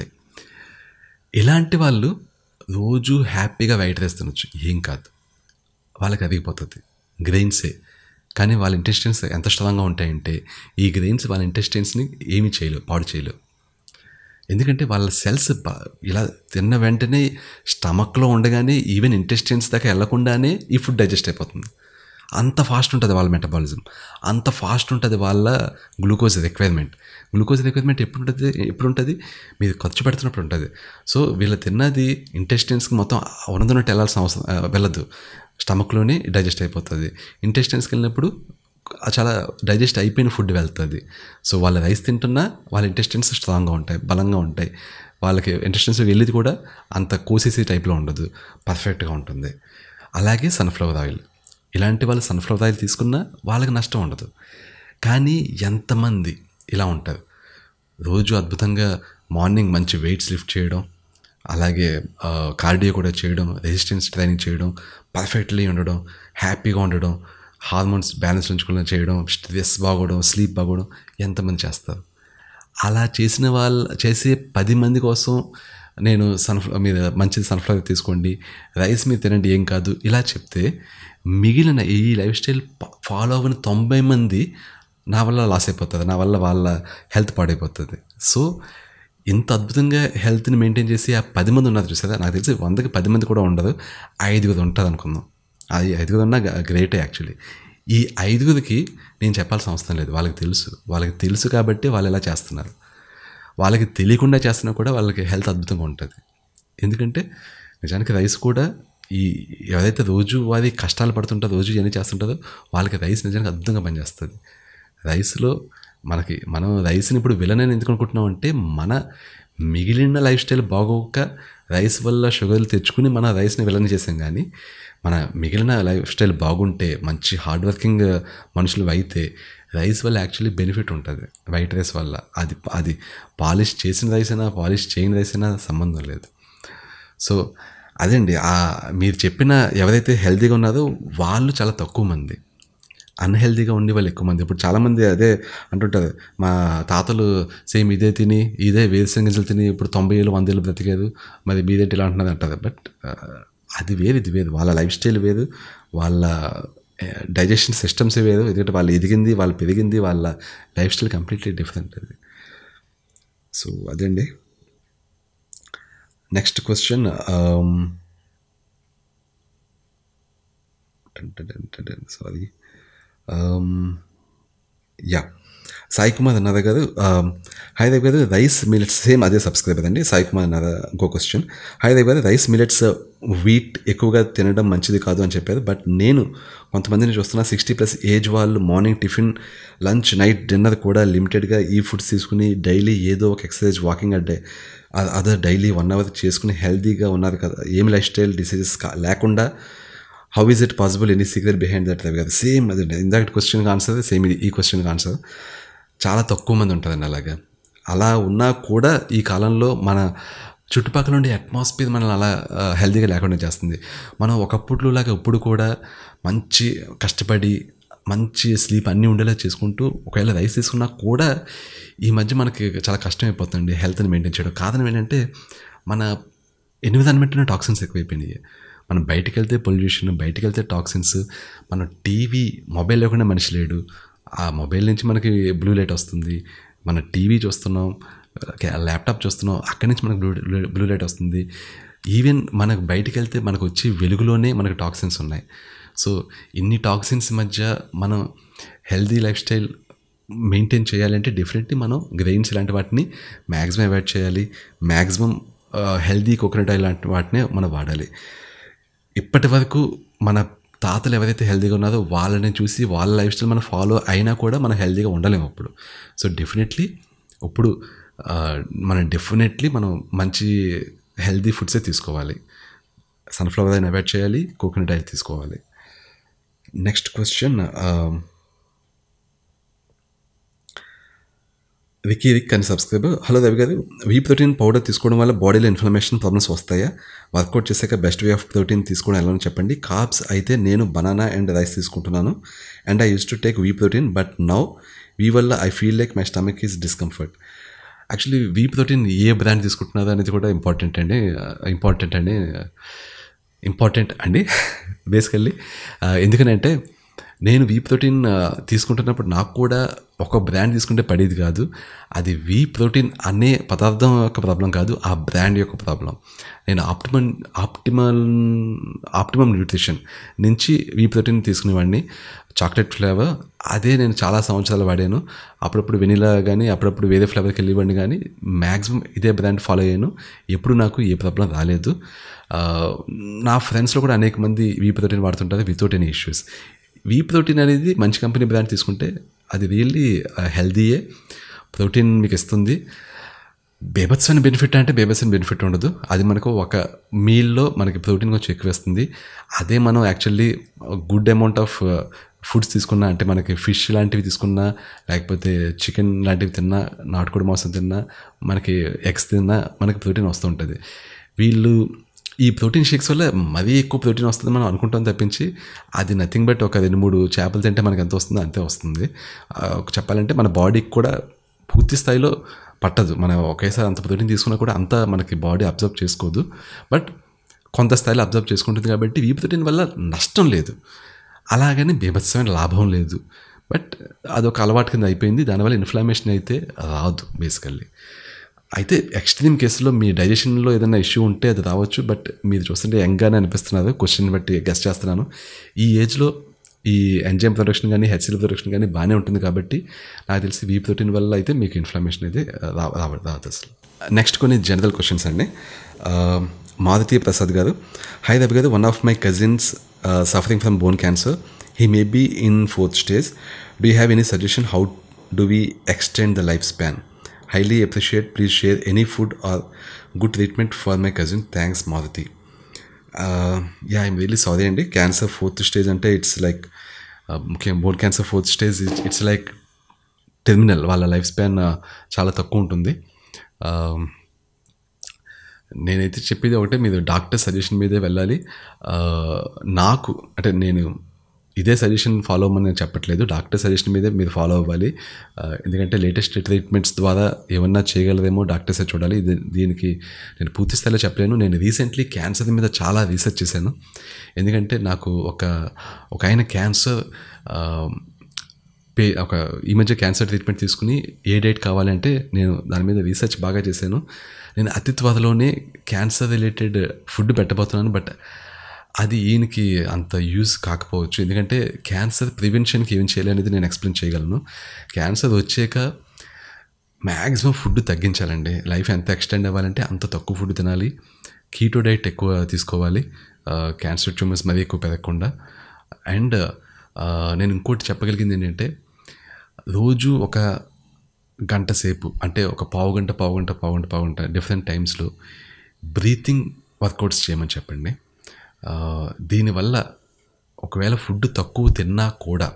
ఇలాంటి వాళ్ళు రోజు హ్యాపీగా వైట్ రైస్ తినొచ్చు ఏం కాదు వాళ్ళకి అరిగిపోతుంది గ్రెయిన్సే కానీ వాళ్ళ ఇంటెస్టెన్స్ ఎంత స్ట్రాంగ్గా ఉంటాయంటే ఈ గ్రెయిన్స్ వాళ్ళ ఇంటెస్టెన్స్ని ఏమీ చేయలేవు పాడు చేయలేవు ఎందుకంటే వాళ్ళ సెల్స్ ఇలా తిన్న వెంటనే స్టమక్లో ఉండగానే ఈవెన్ ఇంటెస్టెన్స్ దాకా వెళ్లకుండానే ఈ ఫుడ్ డైజెస్ట్ అయిపోతుంది అంత ఫాస్ట్ ఉంటుంది వాళ్ళ మెటబాలిజం అంత ఫాస్ట్ ఉంటుంది వాళ్ళ గ్లూకోజ్ రిక్వైర్మెంట్ గ్లూకోజ్ రిక్వైర్మెంట్ ఎప్పుడు ఉంటుంది ఎప్పుడు ఉంటుంది మీరు ఖర్చు పెడుతున్నప్పుడు ఉంటుంది సో వీళ్ళు తిన్నది ఇంటెస్టెన్స్కి మొత్తం ఉన్నదన్నట్టు వెళ్ళాల్సిన అవసరం ఆ, వెళ్ళదు స్టమక్లోనే డైజెస్ట్ అయిపోతుంది ఇంటెస్టెన్స్కి వెళ్ళినప్పుడు చాలా డైజెస్ట్ అయిపోయిన ఫుడ్ వెళ్తుంది సో వాళ్ళ రైస్ తింటున్నా వాళ్ళ ఇంటెస్టెన్స్ స్ట్రాంగ్గా ఉంటాయి బలంగా ఉంటాయి వాళ్ళకి ఇంటెస్టెన్స్ వెళ్ళేది కూడా అంత కోసేసి టైప్లో ఉండదు పర్ఫెక్ట్గా ఉంటుంది అలాగే సన్ఫ్లవర్ ఆయిల్ ఇలాంటి వాళ్ళు సన్ఫ్లవర్ ఆయిల్ తీసుకున్నా వాళ్ళకి నష్టం ఉండదు కానీ ఎంతమంది ఇలా ఉంటారు రోజు అద్భుతంగా మార్నింగ్ మంచి వెయిట్స్ లిఫ్ట్ చేయడం అలాగే కార్డియో కూడా చేయడం రెసిస్టెన్స్ ట్రైనింగ్ చేయడం పర్ఫెక్ట్లీ ఉండడం హ్యాపీగా ఉండడం హార్మోన్స్ బ్యాలెన్స్ ఉంచుకుని చేయడం స్ట్రెస్ బాగోవడం స్లీప్ బాగోవడం ఎంతమంది చేస్తారు అలా చేసిన వాళ్ళ చేసే పది మంది కోసం నేను సన్ఫ్లవర్ మీద మంచిది సన్ఫ్లవర్ తీసుకోండి రైస్ మీద తినండి ఏం కాదు ఇలా చెప్తే మిగిలిన ఈ లైఫ్ స్టైల్ ఫాలో అవ్వని తొంభై మంది నా వల్ల లాస్ అయిపోతుంది నా వల్ల వాళ్ళ హెల్త్ పాడైపోతుంది సో ఇంత అద్భుతంగా హెల్త్ని మెయింటైన్ చేసి ఆ పది మంది ఉన్నారు చూసారా నాకు తెలిసి వందకి పది మంది కూడా ఉండదు ఐదుగురు ఉంటుంది అనుకుందాం అది ఐదుగురు ఉన్నా గ్రేటే యాక్చువల్లీ ఈ ఐదుగురికి నేను చెప్పాల్సిన అవసరం లేదు వాళ్ళకి తెలుసు వాళ్ళకి తెలుసు కాబట్టి వాళ్ళు ఎలా చేస్తున్నారు వాళ్ళకి తెలియకుండా చేస్తున్నా కూడా వాళ్ళకి హెల్త్ అద్భుతంగా ఉంటుంది ఎందుకంటే నిజానికి రైస్ కూడా ఈ ఎవరైతే రోజు వారి కష్టాలు పడుతుంటారో రోజు ఇవన్నీ చేస్తుంటారో వాళ్ళకి రైస్ నిజానికి అద్భుతంగా పనిచేస్తుంది రైస్లో మనకి మనం రైస్ని ఇప్పుడు విలనని ఎందుకు అనుకుంటున్నాం అంటే మన మిగిలిన లైఫ్ స్టైల్ బాగోక రైస్ వల్ల షుగర్లు తెచ్చుకుని మన రైస్ని విలన్ చేసాం కానీ మన మిగిలిన లైఫ్ స్టైల్ బాగుంటే మంచి హార్డ్ వర్కింగ్ మనుషులు అయితే రైస్ వల్ల యాక్చువల్లీ బెనిఫిట్ ఉంటుంది వైట్ రైస్ వల్ల అది అది పాలిష్ చేసిన రైస్ అయినా పాలిష్ చేయని రైస్ అయినా సంబంధం లేదు సో అదండి ఆ మీరు చెప్పిన ఎవరైతే హెల్తీగా ఉన్నారో వాళ్ళు చాలా తక్కువ మంది అన్హెల్తీగా ఉండి వాళ్ళు ఎక్కువ మంది ఇప్పుడు చాలామంది అదే అంటుంటారు మా తాతలు సేమ్ ఇదే తిని ఇదే వేరుశనగ గింజలు తిని ఇప్పుడు తొంభై ఏళ్ళు వంద ఏళ్ళు బ్రతికారు మరి మీదేంటి ఇలా అంటున్నది అంటారు బట్ అది వేరు ఇది వేరు వాళ్ళ లైఫ్ స్టైల్ వేరు వాళ్ళ డైజెషన్ సిస్టమ్స్ వేరు ఎందుకంటే వాళ్ళు ఎదిగింది వాళ్ళు పెరిగింది వాళ్ళ లైఫ్ స్టైల్ కంప్లీట్లీ డిఫరెంట్ అది సో అదండి next question sorry yeah Sai Kumar అన్నది గారు హాయ్ దేవ్ గారు రైస్ మిలెట్స్ సేమ్ అదే సబ్స్క్రైబర్ అండి సాయి కుమార్ అన్నది ఇంకో క్వశ్చన్ హాయ్ దేవ్ గారు రైస్ మిలెట్స్ వీట్ ఎక్కువగా తినడం మంచిది కాదు అని చెప్పారు బట్ నేను కొంతమందిని చూస్తున్నా సిక్స్టీ ప్లస్ ఏజ్ వాళ్ళు morning tiffin lunch night dinner కూడా లిమిటెడ్గా ఈ ఫుడ్స్ తీసుకుని డైలీ ఏదో ఒక ఎక్సర్సైజ్ వాకింగ్ అడ్డే అదర్ డైలీ వన్ అవర్ చేసుకుని హెల్తీగా ఉన్నారు కదా ఏమి లైఫ్ స్టైల్ డిసీజెస్ లేకుండా how is it possible any secret behind that Ravi గారు సేమ్ అదే ఇందాక క్వశ్చన్కి ఆన్సర్ సేమ్ ఇది ఈ క్వశ్చన్కి ఆన్సర్ చాలా తక్కువ మంది ఉంటుందండి అలాగా అలా ఉన్నా కూడా ఈ కాలంలో మన చుట్టుపక్కల ఉండే అట్మాస్ఫియర్ మనల్ని అలా హెల్తీగా లేకుండా చేస్తుంది మనం ఒకప్పుడులో లాగా ఇప్పుడు కూడా మంచి కష్టపడి మంచి స్లీప్ అన్నీ ఉండేలా చేసుకుంటూ ఒకవేళ రైస్ తీసుకున్నా కూడా ఈ మధ్య మనకి చాలా కష్టం అయిపోతుంది హెల్త్ని మెయింటైన్ చేయడం కారణం ఏంటంటే మన ఎన్విరాన్మెంట్లోనే టాక్సిన్స్ ఎక్కువైపోయినాయి మనం బయటికి వెళ్తే పొల్యూషన్ బయటికి వెళ్తే టాక్సిన్స్ మనం టీవీ మొబైల్ లేకుండా మనిషి లేడు ఆ మొబైల్ నుంచి మనకి బ్లూ లైట్ వస్తుంది మన టీవీ చూస్తున్నాం ల్యాప్టాప్ చూస్తున్నాం అక్కడి నుంచి మనకు బ్లూ బ్లూ లైట్ వస్తుంది ఈవెన్ మనకు బయటికి వెళ్తే మనకు వచ్చి వెలుగులోనే మనకు టాక్సిన్స్ ఉన్నాయి సో ఇన్ని టాక్సిన్స్ మధ్య మనం హెల్దీ లైఫ్ స్టైల్ మెయింటైన్ చేయాలంటే డెఫినెట్లీ మనం గ్రెయిన్స్ ఇలాంటి వాటిని మ్యాక్సిమం అవాయిడ్ చేయాలి మ్యాక్సిమం హెల్దీ కోకోనట్ ఆయిల్ లాంటి వాటిని మనం వాడాలి ఇప్పటి వరకు మన తాతలు ఎవరైతే హెల్తీగా ఉన్నారో వాళ్ళని చూసి వాళ్ళ లైఫ్ స్టైల్ మనం ఫాలో అయినా కూడా మనం హెల్తీగా ఉండలేము అప్పుడు సో డెఫినెట్లీ ఇప్పుడు మనం డెఫినెట్లీ మనం మంచి హెల్దీ ఫుడ్సే తీసుకోవాలి సన్ఫ్లవర్ ఆయిల్ అవాయిడ్ చేయాలి కోకోనట్ ఆయిల్ తీసుకోవాలి నెక్స్ట్ క్వశ్చన్ వికీ విక్ అని సబ్స్క్రైబర్ హలో రవి గారు వీ ప్రోటీన్ పౌడర్ తీసుకోవడం వల్ల బాడీలో ఇన్ఫ్లమేషన్ ప్రాబ్లమ్స్ వస్తాయా వర్కౌట్ చేశాక బెస్ట్ వే ఆఫ్ ప్రోటీన్ తీసుకోవడం ఎలా చెప్పండి కార్బ్స్ అయితే నేను బనానా అండ్ రైస్ తీసుకుంటున్నాను and I use to take whey protein but now whey వల్ల I feel like my stomach is discomfort actually whey protein ఏ బ్రాండ్ తీసుకుంటున్నారు అనేది కూడా ఇంపార్టెంట్ అండి ఇంపార్టెంట్ అండి ఇంపార్టెంట్ అండి బేసికల్లీ ఎందుకనంటే నేను వీ ప్రోటీన్ తీసుకుంటున్నప్పుడు నాకు కూడా ఒక బ్రాండ్ తీసుకుంటే పడేది కాదు అది వీ ప్రోటీన్ అనే పదార్థం యొక్క ప్రాబ్లం కాదు ఆ బ్రాండ్ యొక్క ప్రాబ్లం నేను ఆప్టిమల్ ఆప్టిమల్ ఆప్టిమమ్ న్యూట్రిషన్ నుంచి వీ ప్రోటీన్ తీసుకునేవాడిని చాక్లెట్ ఫ్లేవర్ అదే నేను చాలా సంవత్సరాలు వాడాను అప్పుడప్పుడు వెనిలా కానీ అప్పుడప్పుడు వేరే ఫ్లేవర్కి వెళ్ళివ్వండి కానీ మ్యాక్సిమం ఇదే బ్రాండ్ ఫాలో అయ్యాను ఎప్పుడు నాకు ఏ ప్రాబ్లం రాలేదు నా ఫ్రెండ్స్లో కూడా అనేక మంది వీ ప్రోటీన్ వాడుతుంటారు without any issues whey protein అనేది మంచి కంపెనీ బ్రాండ్ తీసుకుంటే అది రియల్లీ హెల్దీయే ప్రోటీన్ మీకు ఇస్తుంది బేబత్సమైన బెనిఫిట్ అంటే బేబత్సమైన బెనిఫిట్ ఉండదు అది మనకు ఒక మీల్లో మనకి ప్రోటీన్ కొంచెం ఎక్కువ ఇస్తుంది అదే మనం actually good amount of foods తీసుకున్నా అంటే మనకి ఫిష్ లాంటివి తీసుకున్నా లేకపోతే చికెన్ లాంటివి తిన్నా నాటుకోడి మాంసం తిన్నా మనకి ఎగ్స్ తిన్నా మనకి ప్రోటీన్ వస్తూ ఉంటుంది వీళ్ళు ఈ ప్రోటీన్ షేక్స్ వల్ల మరీ ఎక్కువ ప్రోటీన్ వస్తుంది మనం అనుకుంటాం తప్పించి అది నథింగ్ బట్ ఒక రెండు మూడు చేపలు తింటే మనకి ఎంత వస్తుందో అంతే వస్తుంది చెప్పాలంటే మన బాడీకి కూడా పూర్తి స్థాయిలో పట్టదు మనం ఒకేసారి అంత ప్రోటీన్ తీసుకున్నా కూడా అంత మనకి బాడీ అబ్జర్వ్ చేసుకోదు బట్ కొంత స్థాయిలో అబ్జర్వ్ చేసుకుంటుంది కాబట్టి ఈ ప్రోటీన్ వల్ల నష్టం లేదు అలాగని బీభత్సమైన లాభం లేదు బట్ అదొక అలవాటు కింద అయిపోయింది దానివల్ల ఇన్ఫ్లమేషన్ అయితే రాదు బేసికల్లీ అయితే ఎక్స్ట్రీమ్ కేసులో మీ డైజెషన్లో ఏదైనా ఇష్యూ ఉంటే అది రావచ్చు బట్ మీరు చూస్తుంటే యంగ్గానే అనిపిస్తున్నారు క్వశ్చన్ బట్టి గెస్ట్ చేస్తున్నాను ఈ ఏజ్లో ఈ ఎంజైమ్ ప్రొడక్షన్ కానీ హెచ్సిల్ ప్రొడక్షన్ కానీ బాగానే ఉంటుంది కాబట్టి నాకు తెలిసి వీ ప్రోటీన్ వల్ల అయితే మీకు ఇన్ఫ్లమేషన్ అయితే రా రావద్దు అసలు నెక్స్ట్ కొన్ని జనరల్ క్వశ్చన్స్ అండి మారుతి ప్రసాద్ గారు హై రవి గారు one of my cousins suffering from bone cancer he may be in fourth stage do have any suggestion how do we extend the lifespan highly appreciate please share any food or good treatment for my cousin thanks maruti yeah I'm really sorry అండి cancer fourth stage అంటే it's like ముఖ్యంగా bone cancer fourth stage it's like terminal వాళ్ళ lifespan చాలా తక్కువ ఉంటుంది నేనైతే చెప్పేది ఒకటే మీరు డాక్టర్ సజెషన్ మీదే వెళ్ళాలి నాకు అంటే నేను ఇదే సజెషన్ ఫాలో అవ్వమని నేను చెప్పట్లేదు డాక్టర్ సజెషన్ మీదే మీరు ఫాలో అవ్వాలి ఎందుకంటే లేటెస్ట్ ట్రీట్మెంట్స్ ద్వారా ఏమన్నా చేయగలరేమో డాక్టర్సే చూడాలి ఇది దీనికి నేను పూర్తి స్థాయిలో చెప్పలేను నేను రీసెంట్లీ క్యాన్సర్ మీద చాలా రీసెర్చ్ చేశాను ఎందుకంటే నాకు ఒక ఒక ఆయన క్యాన్సర్ పే ఒక ఈ మధ్య క్యాన్సర్ ట్రీట్మెంట్ తీసుకుని ఏ డేట్ కావాలంటే నేను దాని మీద రీసెర్చ్ బాగా చేశాను నేను అతి త్వరలోనే క్యాన్సర్ రిలేటెడ్ ఫుడ్ పెట్టబోతున్నాను బట్ అది ఈయనకి అంత యూజ్ కాకపోవచ్చు ఎందుకంటే క్యాన్సర్ ప్రివెన్షన్కి ఏం చేయాలి అనేది నేను ఎక్స్ప్లెయిన్ చేయగలను క్యాన్సర్ వచ్చాక మ్యాక్సిమం ఫుడ్ తగ్గించాలండి లైఫ్ ఎంత ఎక్స్టెండ్ అవ్వాలంటే అంత తక్కువ ఫుడ్ తినాలి కీటో డైట్ ఎక్కువ తీసుకోవాలి క్యాన్సర్ ట్యూమర్స్ మరీ ఎక్కువ పెరగకుండా అండ్ నేను ఇంకోటి చెప్పగలిగింది ఏంటంటే రోజు ఒక గంట సేపు అంటే ఒక పావు గంట పావు గంట పావు గంట పావు గంట డిఫరెంట్ టైమ్స్లో బ్రీతింగ్ వర్కౌట్స్ చేయమని చెప్పండి దీనివల్ల ఒకవేళ ఫుడ్ తక్కువ తిన్నా కూడా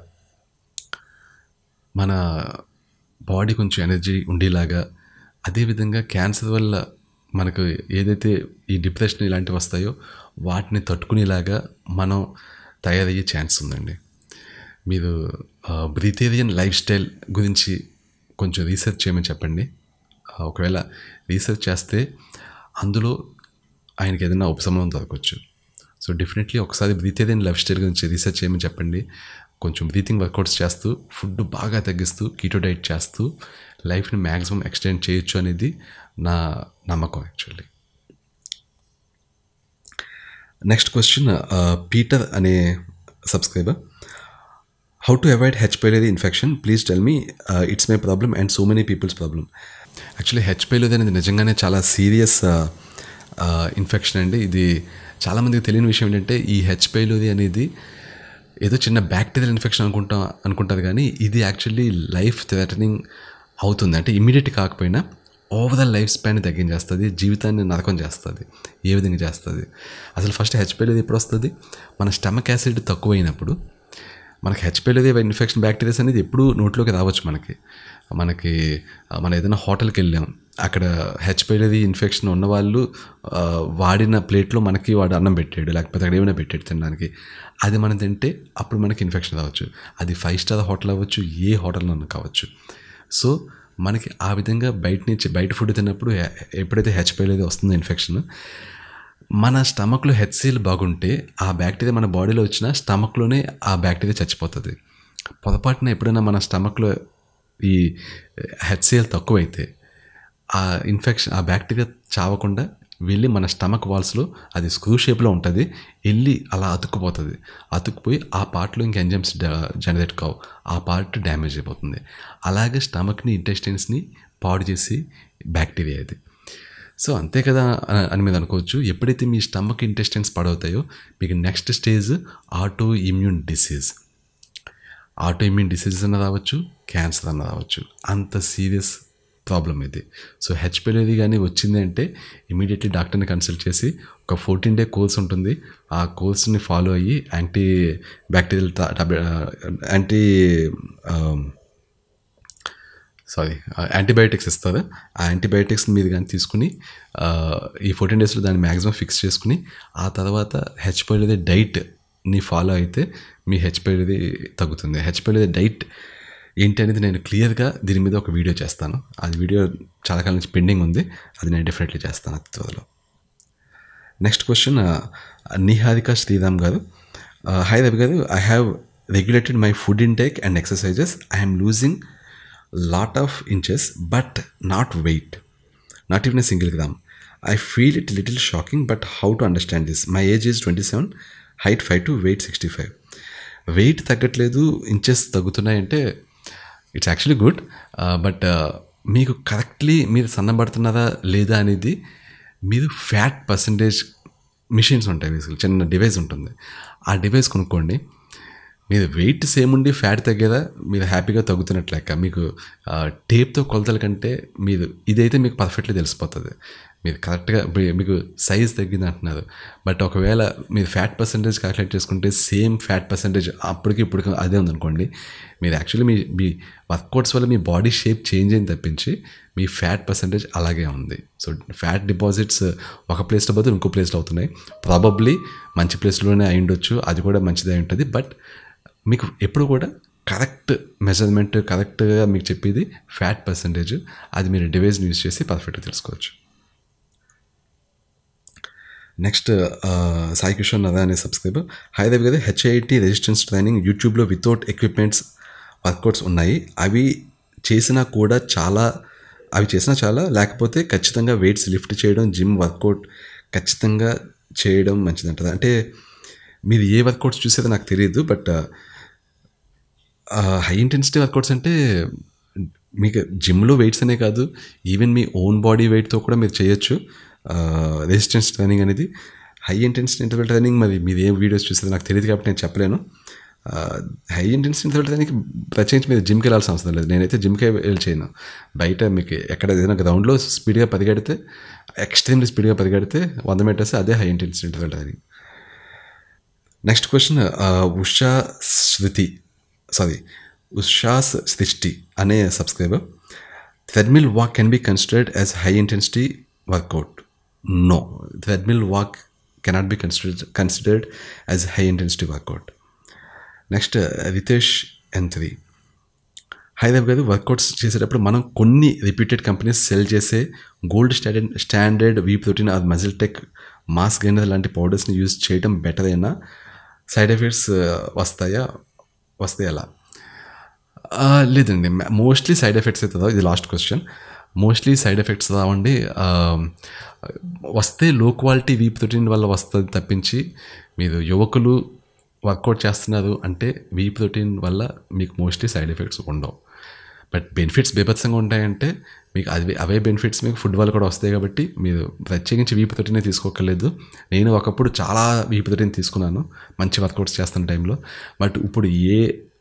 మన బాడీ కొంచెం ఎనర్జీ ఉండేలాగా అదేవిధంగా క్యాన్సర్ వల్ల మనకు ఏదైతే ఈ డిప్రెషన్ ఇలాంటివి వస్తాయో వాటిని తట్టుకునేలాగా మనం తయారయ్యే ఛాన్స్ ఉందండి మీరు బ్రిటేరియన్ లైఫ్ స్టైల్ గురించి కొంచెం రీసెర్చ్ చేయమని చెప్పండి ఒకవేళ రీసెర్చ్ చేస్తే అందులో ఆయనకి ఏదైనా ఉపశమనం దొరకవచ్చు సో డెఫినెట్లీ ఒకసారి బ్రీతేరియన్ లైఫ్ స్టైల్ గురించి రీసెర్చ్ చేయమని చెప్పండి కొంచెం బ్రీతింగ్ వర్కౌట్స్ చేస్తూ ఫుడ్ బాగా తగ్గిస్తూ కీటో డైట్ చేస్తూ లైఫ్ని మ్యాక్సిమం ఎక్స్టెండ్ చేయొచ్చు అనేది నా నమ్మకం యాక్చువల్లీ నెక్స్ట్ క్వశ్చన్ పీటర్ అనే subscriber how to avoid H pylori infection please tell me it's my problem and so many peoples problem actually H pylori అనేది నిజంగానే చాలా సీరియస్ ఇన్ఫెక్షన్ అండి ఇది చాలామందికి తెలియని విషయం ఏంటంటే ఈ హెచ్ పైలరీ అనేది ఏదో చిన్న బ్యాక్టీరియల్ ఇన్ఫెక్షన్ అనుకుంటా అనుకుంటారు కానీ ఇది యాక్చువల్లీ లైఫ్ థ్రెటనింగ్ అవుతుంది అంటే ఇమీడియట్ కాకపోయినా ఓవరాల్ లైఫ్ స్పాన్ తగ్గించేస్తుంది జీవితాన్ని నరకం చేస్తుంది ఏ విధంగా చేస్తుంది అసలు ఫస్ట్ హెచ్పిఎల్ ఎప్పుడు వస్తుంది మన స్టమక్ యాసిడ్ తక్కువైనప్పుడు మనకి హెచ్పిఎల్ ఇన్ఫెక్షన్ బ్యాక్టీరియాస్ అనేది ఎప్పుడు నోట్లోకి రావచ్చు మనకి మనకి ఆ, మనం ఏదైనా హోటల్కి వెళ్ళాం అక్కడ హెచ్పిఎల్ ఇన్ఫెక్షన్ ఉన్న వాళ్ళు ఆ, వాడిన ప్లేట్లో మనకి వాడు అన్నం పెట్టాడు లేకపోతే అక్కడ ఏమైనా పెట్టాడు తినడానికి అది మనం తింటే అప్పుడు మనకి ఇన్ఫెక్షన్ రావచ్చు అది ఫైవ్ స్టార్ హోటల్ అవ్వచ్చు ఏ హోటల్లో కావచ్చు సో మనకి ఆ విధంగా బయట నుంచి బయట ఫుడ్ తిన్నప్పుడు ఎ- ఎప్పుడైతే హెచ్పిఎల్ వస్తుందో ఇన్ఫెక్షన్ మన స్టమక్లో హెచ్సిఎల్ బాగుంటే ఆ బ్యాక్టీరియా మన బాడీలో వచ్చిన స్టమక్లోనే ఆ బ్యాక్టీరియా చచ్చిపోతుంది పొరపాటున ఎప్పుడైనా మన స్టమక్లో ఈ హెచ్సిఎల్ తక్కువైతే ఆ ఇన్ఫెక్షన్ ఆ బ్యాక్టీరియా చావకుండా వెళ్ళి మన స్టమక్ వాల్స్లో అది స్క్రూ షేప్లో ఉంటుంది వెళ్ళి అలా అతుక్కుపోతుంది అతుక్కుపోయి ఆ పార్ట్లో ఇంక ఎంజైమ్స్ జనరేట్ కావు ఆ పార్ట్ డ్యామేజ్ అయిపోతుంది అలాగే స్టమక్ని ఇంటెస్టైన్స్ని పాడు చేసి బ్యాక్టీరియా ఇది సో అంతే కదా అని- అని మీద అనుకోవచ్చు ఎప్పుడైతే మీ స్టమక్ ఇంటెస్టైన్స్ పాడవుతాయో మీకు next stage auto immune disease auto immune diseases అన్న రావచ్చు క్యాన్సర్ అన్న రావచ్చు అంత సీరియస్ ప్రాబ్లం ఇది సో హెచ్పిఎల్ఏది కానీ వచ్చింది అంటే ఇమీడియట్లీ డాక్టర్ని కన్సల్ట్ చేసి ఒక ఫోర్టీన్ డే కోర్స్ ఉంటుంది ఆ కోర్స్ని ఫాలో అయ్యి anti bacterial anti sorry antibiotics ఇస్తారు ఆ యాంటీబయాటిక్స్ మీరు కానీ తీసుకుని ఆ, ఈ ఫోర్టీన్ డేస్లో దాన్ని మ్యాక్సిమం ఫిక్స్ చేసుకుని ఆ తర్వాత హెచ్పిఎల్ది డైట్ని ఫాలో అయితే మీ హెచ్పిఎల్ది తగ్గుతుంది హెచ్పిఎల్ది డైట్ ఏంటి అనేది నేను క్లియర్గా దీని మీద ఒక వీడియో చేస్తాను అది వీడియో చాలా కాలం నుంచి పెండింగ్ ఉంది అది నేను డెఫినెట్లీ చేస్తాను అతి త్వరలో నెక్స్ట్ క్వశ్చన్ నిహారిక శ్రీరామ్ గారు hi Ravi garu I have regulated my food intake and exercises I'm losing lot of inches but not weight not even a single gram I feel it little shocking but how to understand this my age is twenty seven height five two weight sixty five weight తగ్గట్లేదు inches తగ్గుతున్నాయంటే it's actually good but మీకు correctly మీరు సన్నబడుతున్నారా లేదా అనేది మీరు fat percentage machines ఉంటాయి బేసికల్ చిన్న డివైస్ ఉంటుంది ఆ డివైస్ కొనుక్కోండి మీరు వెయిట్ సేమ్ ఉండి ఫ్యాట్ తగ్గేదా మీరు హ్యాపీగా తగ్గుతున్నట్లు లెక్క మీకు ఆ, టేప్తో కొలతల కంటే మీరు ఇదైతే మీకు పర్ఫెక్ట్లీ తెలిసిపోతుంది మీరు కరెక్ట్గా మీ- మీకు సైజ్ తగ్గింది అంటున్నారు బట్ ఒకవేళ మీరు ఫ్యాట్ పర్సంటేజ్ క్యాలిక్యులేట్ చేసుకుంటే సేమ్ ఫ్యాట్ పర్సంటేజ్ అప్పటికి ఇప్పుడు అదే ఉందనుకోండి మీరు యాక్చువల్లీ మీ మీ వర్కౌట్స్ వల్ల మీ బాడీ షేప్ చేంజ్ అయింది తప్పించి మీ ఫ్యాట్ పర్సంటేజ్ అలాగే ఉంది సో ఫ్యాట్ డిపాజిట్స్ ఒక ప్లేస్లో పోతే ఇంకో ప్లేస్లో అవుతున్నాయి ప్రాబబ్లీ మంచి ప్లేస్లోనే అయి ఉండొచ్చు అది కూడా మంచిదే అయి ఉంటుంది బట్ మీకు ఎప్పుడు కూడా కరెక్ట్ మెజర్మెంట్ కరెక్ట్గా మీకు చెప్పేది ఫ్యాట్ పర్సంటేజ్ అది మీరు డివైస్ని యూస్ చేసి పర్ఫెక్ట్గా తెలుసుకోవచ్చు నెక్స్ట్ సాయి కిషోర్ నదా అనే సబ్స్క్రైబర్ హైదరాబాద్ కదా హెచ్ఐటి రెసిస్టెన్స్ ట్రైనింగ్ యూట్యూబ్లో వితౌట్ ఎక్విప్మెంట్స్ వర్కౌట్స్ ఉన్నాయి అవి చేసినా కూడా చాలా అవి చేసినా చాలా లేకపోతే ఖచ్చితంగా వెయిట్స్ లిఫ్ట్ చేయడం జిమ్ వర్కౌట్ ఖచ్చితంగా చేయడం మంచిదంటారు అంటే మీరు ఏ వర్కౌట్స్ చూసేదో నాకు తెలియదు బట్ హై ఇంటెన్సిటీ వర్కౌట్స్ అంటే మీకు జిమ్లో వెయిట్స్ అనే కాదు ఈవెన్ మీ ఓన్ బాడీ వెయిట్తో కూడా మీరు చేయొచ్చు రెసిస్టెన్స్ ట్రైనింగ్ అనేది హై ఇంటెన్సిటీ ఇంటర్వెల్ ట్రైనింగ్ మరి మీరు ఏం వీడియోస్ చూసేది నాకు తెలియదు కాబట్టి నేను చెప్పలేను హై ఇంటెన్సిటీ ఇంటర్వెల్ ట్రైనింగ్ ప్రత్యేకించి మీరు జిమ్కి వెళ్ళాల్సిన అవసరం లేదు నేనైతే జిమ్కే వెళ్ళి చేయను బయట మీకు ఎక్కడ ఏదైనా గ్రౌండ్లో స్పీడ్గా పరిగెడితే ఎక్స్ట్రీమ్లీ స్పీడ్గా పరిగెడితే వంద మీటర్స్ అదే high intensity interval training next question Usha Shruti sorry Ushas Srishti అనే subscriber treadmill walk can be considered as high intensity workout no treadmill walk cannot be considered considered as high intensity workout next Ritesh N three Hyderabad garu workouts చేసేటప్పుడు మనం కొన్ని repeated companies sell చేసే gold standard standard whey protein or muscle tech mass gainer లాంటి పౌడర్స్ని use చేయడం better అయినా side effects వస్తాయా వస్తాయి అలా ఆ, లేదండి మోస్ట్లీ సైడ్ ఎఫెక్ట్స్ అవుతుందా ఇది last question mostly side effects రావండి ఆ, వస్తే లో క్వాలిటీ వీ ప్రోటీన్ వల్ల వస్తుంది తప్పించి మీరు యువకులు వర్కౌట్ చేస్తున్నారు అంటే వీ ప్రోటీన్ వల్ల మీకు మోస్ట్లీ సైడ్ ఎఫెక్ట్స్ ఉండవు బట్ బెనిఫిట్స్ బీభత్సంగా ఉంటాయంటే మీకు అవి అవే బెనిఫిట్స్ మీకు ఫుడ్ వల్ల కూడా వస్తాయి కాబట్టి మీరు ప్రత్యేకించి వీపు తోటినే తీసుకోకర్లేదు నేను ఒకప్పుడు చాలా వీపు తోటిని తీసుకున్నాను మంచి వర్కౌట్స్ చేస్తున్న టైంలో బట్ ఇప్పుడు ఏ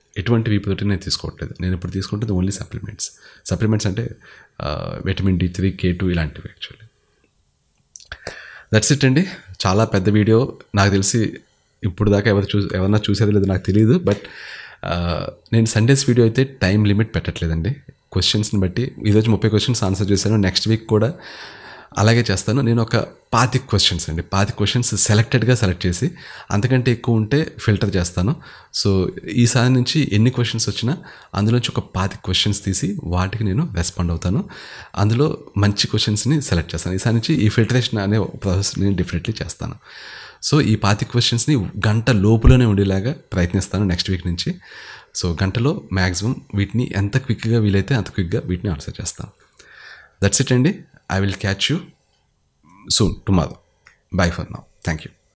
ఎటువంటి వీపుతోటి నేను తీసుకోవట్లేదు నేను ఇప్పుడు తీసుకుంటుంది ఓన్లీ సప్లిమెంట్స్ సప్లిమెంట్స్ అంటే vitamin D three K two ఇలాంటివి యాక్చువల్లీ దట్స్ ఇట్ అండి చాలా పెద్ద వీడియో నాకు తెలిసి ఇప్పుడు దాకా ఎవరు చూ ఎవరన్నా చూసేది లేదు నాకు తెలియదు బట్ నేను సండేస్ వీడియో అయితే టైం లిమిట్ పెట్టట్లేదండి క్వశ్చన్స్ని బట్టి ఈరోజు ముప్పై క్వశ్చన్స్ ఆన్సర్ చేశాను నెక్స్ట్ వీక్ కూడా అలాగే చేస్తాను నేను ఒక పాతి క్వశ్చన్స్ అండి పాతి క్వశ్చన్స్ సెలెక్టెడ్గా సెలెక్ట్ చేసి అంతకంటే ఎక్కువ ఉంటే ఫిల్టర్ చేస్తాను సో ఈసారి నుంచి ఎన్ని క్వశ్చన్స్ వచ్చినా అందులోంచి ఒక పాతి క్వశ్చన్స్ తీసి వాటికి నేను రెస్పాండ్ అవుతాను అందులో మంచి క్వశ్చన్స్ని సెలెక్ట్ చేస్తాను ఈసారి నుంచి ఈ ఫిల్టరేషన్ అనే ప్రాసెస్ నేను డెఫినెట్లీ చేస్తాను సో ఈ పాతి క్వశ్చన్స్ని గంట లోపులోనే ఉండేలాగా ప్రయత్నిస్తాను నెక్స్ట్ వీక్ నుంచి సో గంటలో మ్యాక్సిమం వీటిని ఎంత క్విక్గా వీలైతే అంత క్విక్గా వీటిని ఆన్సర్ చేస్తాను దట్స్ ఇట్ అండి I will catch you soon tomorrow bye for now thank you